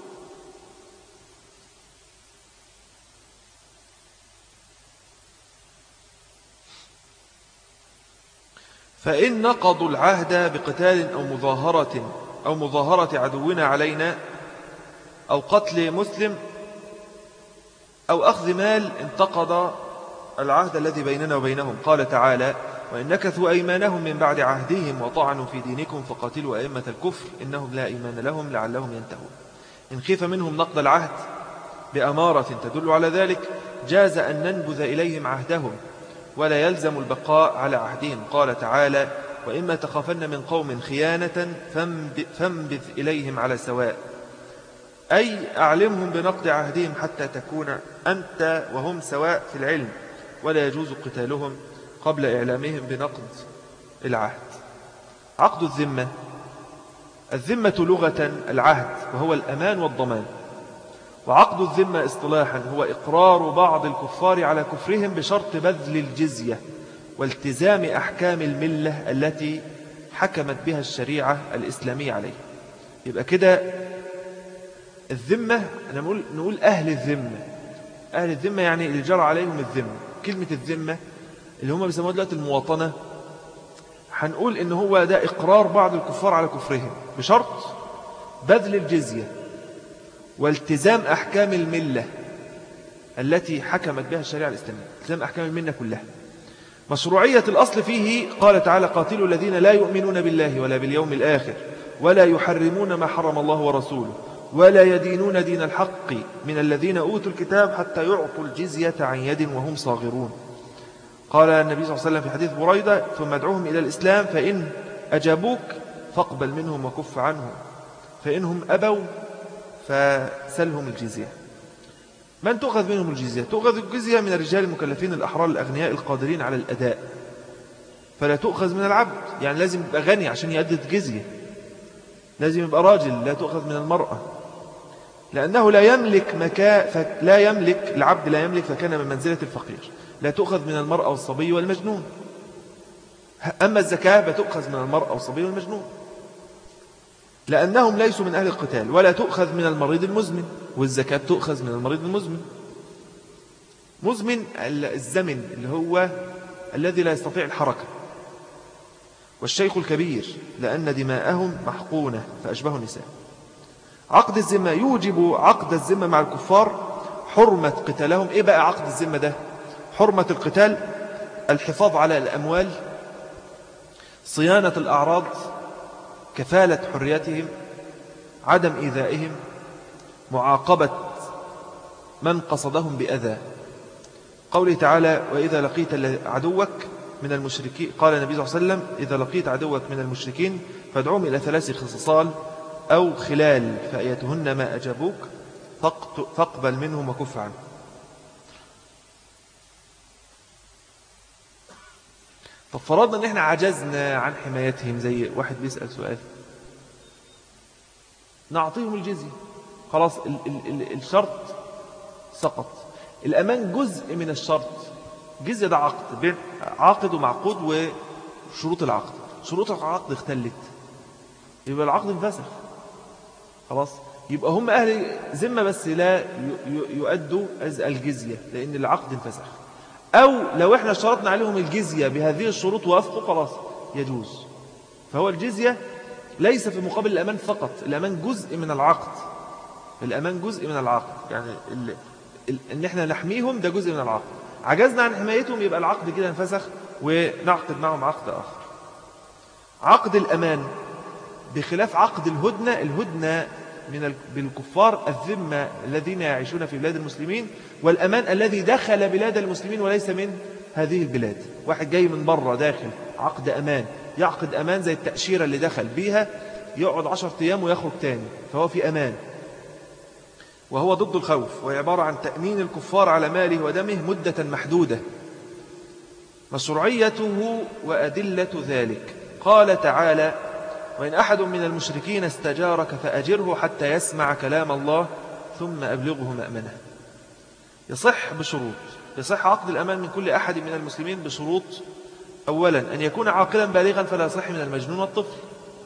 فإن نقضوا العهد بقتال أو مظاهرة أو مظاهرة عدونا علينا أو قتل مسلم أو أخذ مال انتقض العهد الذي بيننا وبينهم قال تعالى وإن نكثوا أيمانهم من بعد عهدهم وطعنوا في دينكم فقاتلوا أئمة الكفر إنهم لا إيمان لهم لعلهم ينتهون إن خيف منهم نقض العهد بأمارة تدل على ذلك جاز أن ننبذ إليهم عهدهم ولا يلزم البقاء على عهدهم قال تعالى وإما تخافن من قوم خيانة فانبذ إليهم على سواء أي أعلمهم بنقد عهدهم حتى تكون أنت وهم سواء في العلم ولا يجوز قتالهم قبل إعلامهم بنقد العهد عقد الذمة الذمة لغة العهد وهو الأمان والضمان وعقد الذمة اصطلاحا هو إقرار بعض الكفار على كفرهم بشرط بذل الجزية والتزام أحكام الملة التي حكمت بها الشريعة الإسلامية عليه يبقى كده الذمة أنا نقول, نقول أهل الذمة أهل الذمة يعني اللي جرى عليهم الذمة كلمة الذمة اللي هم بيسموها دلوقتي المواطنة هنقول إن هو ده إقرار بعض الكفار على كفرهم بشرط بذل الجزية والتزام أحكام الملة التي حكمت بها الشريعة الإسلامية التزام أحكام الملة كلها مشروعية الأصل فيه قال تعالى قاتلوا الذين لا يؤمنون بالله ولا باليوم الآخر ولا يحرمون ما حرم الله ورسوله ولا يدينون دين الحق من الذين أوتوا الكتاب حتى يعطوا الجزية عن يد وهم صاغرون قال النبي صلى الله عليه وسلم في حديث بريدة ثم ادعوهم إلى الإسلام فإن أجابوك فاقبل منهم وكف عنهم فإنهم أبوا فسلهم الجزية من تؤخذ منهم الجزية؟ تؤخذ الجزية من الرجال المكلفين الأحرار الأغنياء القادرين على الأداء فلا تؤخذ من العبد يعني لازم يبقى غني عشان يؤدي الجزية لازم يبقى راجل لا تؤخذ من المرأة لأنه لا يملك مكا لا يملك العبد لا يملك فكان من منزلة الفقير لا تؤخذ من المرأة والصبي والمجنون أما الزكاة فتؤخذ من المرأة والصبي والمجنون لأنهم ليسوا من أهل القتال ولا تؤخذ من المريض المزمن والزكاة تؤخذ من المريض المزمن مزمن الزمن اللي هو الذي لا يستطيع الحركة والشيخ الكبير لأن دماءهم محقونة فأشبه النساء عقد الزمة يوجب عقد الزمة مع الكفار حرمة قتالهم إيه بقى عقد الزمة ده حرمة القتال الحفاظ على الأموال صيانة الأعراض كفالة حريتهم عدم إيذائهم معاقبة من قصدهم بأذى قوله تعالى وإذا لقيت عدوك من المشركين قال النبي صلى الله عليه وسلم إذا لقيت عدوك من المشركين فادعوهم إلى ثلاث خصصال أو خلال فأيتهن ما أجابوك فاقبل منهم وكف عنه طب فرضنا ان احنا عجزنا عن حمايتهم زي واحد بيسأل سؤال نعطيهم الجزية خلاص ال ال ال الشرط سقط الأمان جزء من الشرط جزء ده عقد بين عاقد ومعقود وشروط العقد شروط العقد اختلت يبقى العقد انفسخ خلاص يبقى هم أهل ذمة بس لا يؤدوا الجزية لأن العقد انفسخ أو لو احنا شرطنا عليهم الجزية بهذه الشروط وافقوا خلاص يجوز فهو الجزية ليس في مقابل الأمان فقط الأمان جزء من العقد الأمان جزء من العقد يعني ال... ال... ان احنا نحميهم ده جزء من العقد عجزنا عن حمايتهم يبقى العقد كده انفسخ ونعقد معهم عقد آخر عقد الأمان بخلاف عقد الهدنة الهدنة من بالكفار الذمة الذين يعيشون في بلاد المسلمين والأمان الذي دخل بلاد المسلمين وليس من هذه البلاد واحد جاي من بره داخل عقد أمان يعقد أمان زي التأشيرة اللي دخل بيها يقعد عشر أيام ويخرج تاني فهو في أمان وهو ضد الخوف وعبارة عن تأمين الكفار على ماله ودمه مدة محدودة مشروعيته وأدلة ذلك قال تعالى وإن أحد من المشركين استجارك فأجره حتى يسمع كلام الله ثم أبلغه مأمنه يصح بشروط يصح عقد الأمان من كل أحد من المسلمين بشروط أولا أن يكون عاقلا بالغا فلا يصح من المجنون والطفل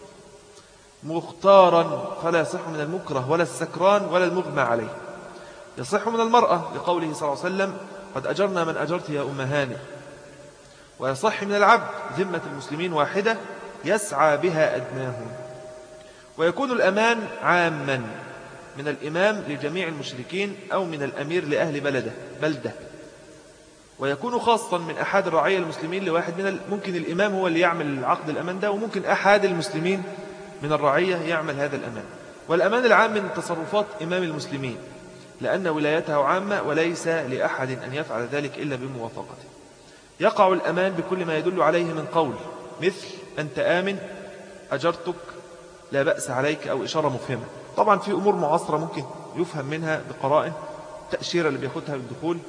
مختارا فلا يصح من المكره ولا السكران ولا المغمى عليه يصح من المرأة لقوله صلى الله عليه وسلم قد أجرنا من أجرت يا أم هاني ويصح من العبد ذمة المسلمين واحدة يسعى بها أدناهم ويكون الأمان عاما من الإمام لجميع المشركين أو من الأمير لأهل بلده بلده ويكون خاصا من أحد الرعية المسلمين لواحد من ممكن الإمام هو اللي يعمل العقد الأمان ده وممكن أحد المسلمين من الرعية يعمل هذا الأمان والأمان العام من تصرفات إمام المسلمين لأن ولايته عامة وليس لأحد أن يفعل ذلك إلا بموافقته يقع الأمان بكل ما يدل عليه من قول مثل أنت آمن أجرتك لا بأس عليك أو إشارة مفهمة طبعا في أمور معاصرة ممكن يفهم منها بقرائن تأشيرة اللي بياخدها بالدخول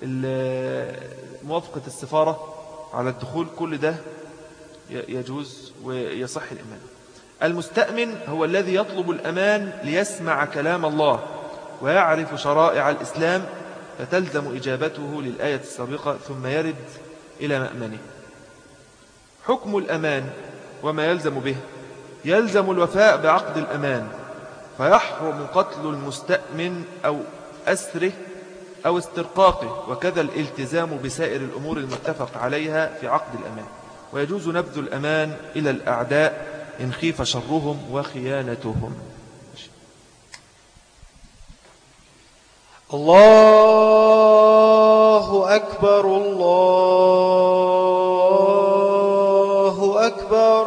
موافقة السفارة على الدخول كل ده يجوز ويصح الإيمان المستأمن هو الذي يطلب الأمان ليسمع كلام الله ويعرف شرائع الإسلام فتلزم إجابته للآية السابقة ثم يرد إلى مأمنه حكم الأمان وما يلزم به يلزم الوفاء بعقد الأمان فيحرم قتل المستأمن أو أسره أو استرقاقه وكذا الالتزام بسائر الأمور المتفق عليها في عقد الأمان ويجوز نبذ الأمان إلى الأعداء إن خيف شرهم وخيانتهم الله أكبر الله أكبر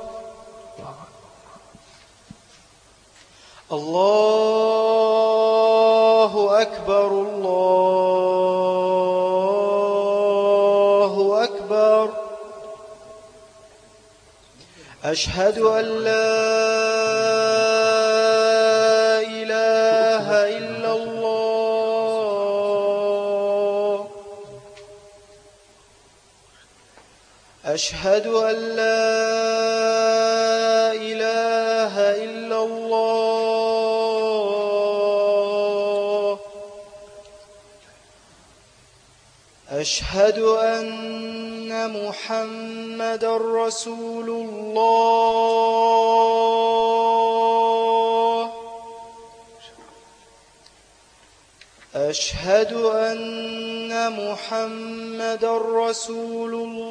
الله أكبر الله أكبر أشهد أن لا أشهد أن لا إله إلا الله أشهد أن محمد رسول الله أشهد أن محمد رسول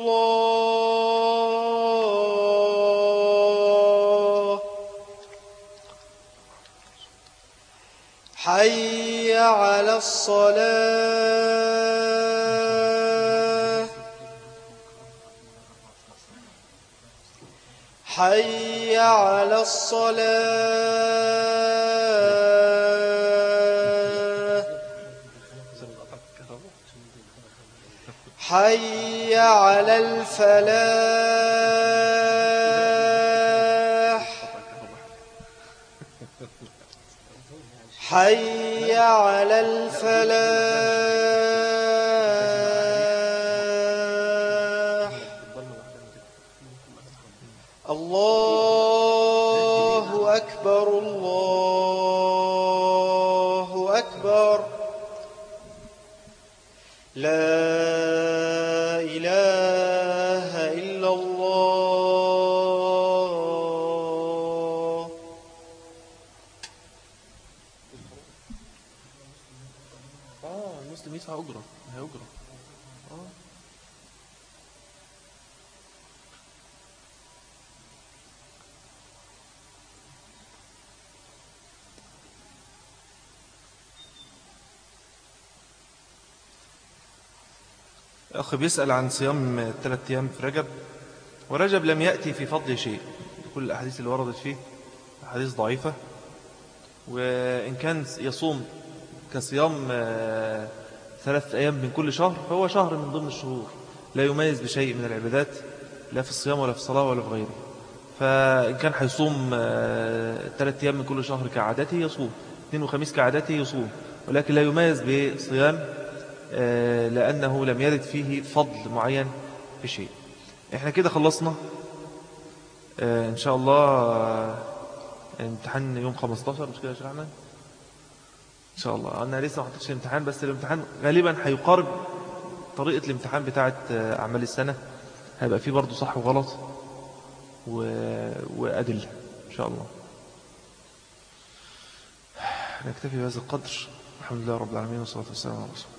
الله حي على الصلاة حي على الصلاة حي على الفلاح حي على الفلاح الله أكبر الله أكبر لا إله إلا الله اه المسلم يدفع أجرة هي أجرة اه أخ بيسأل عن صيام ثلاث أيام في رجب ورجب لم يأتي في فضل شيء كل الأحاديث اللي وردت فيه أحاديث ضعيفة وإن كان يصوم كصيام آه، ثلاث أيام من كل شهر فهو شهر من ضمن الشهور لا يميز بشيء من العبادات لا في الصيام ولا في الصلاة ولا في غيره فإن كان هيصوم آه، ثلاث أيام من كل شهر كعادته يصوم اثنين وخميس كعادته يصوم ولكن لا يميز بصيام آه، لأنه لم يرد فيه فضل معين في شيء احنا كده خلصنا آه، إن شاء الله آه، امتحان يوم 15 مش كده يا شيخ أحمد إن شاء الله أنا لسه ما حطيتش الامتحان بس الامتحان غالبا هيقارب طريقة الامتحان بتاعة آه، أعمال السنة هيبقى فيه برضو صح وغلط و... وأدلة إن شاء الله نكتفي بهذا القدر الحمد لله رب العالمين والصلاة والسلام على رسول الله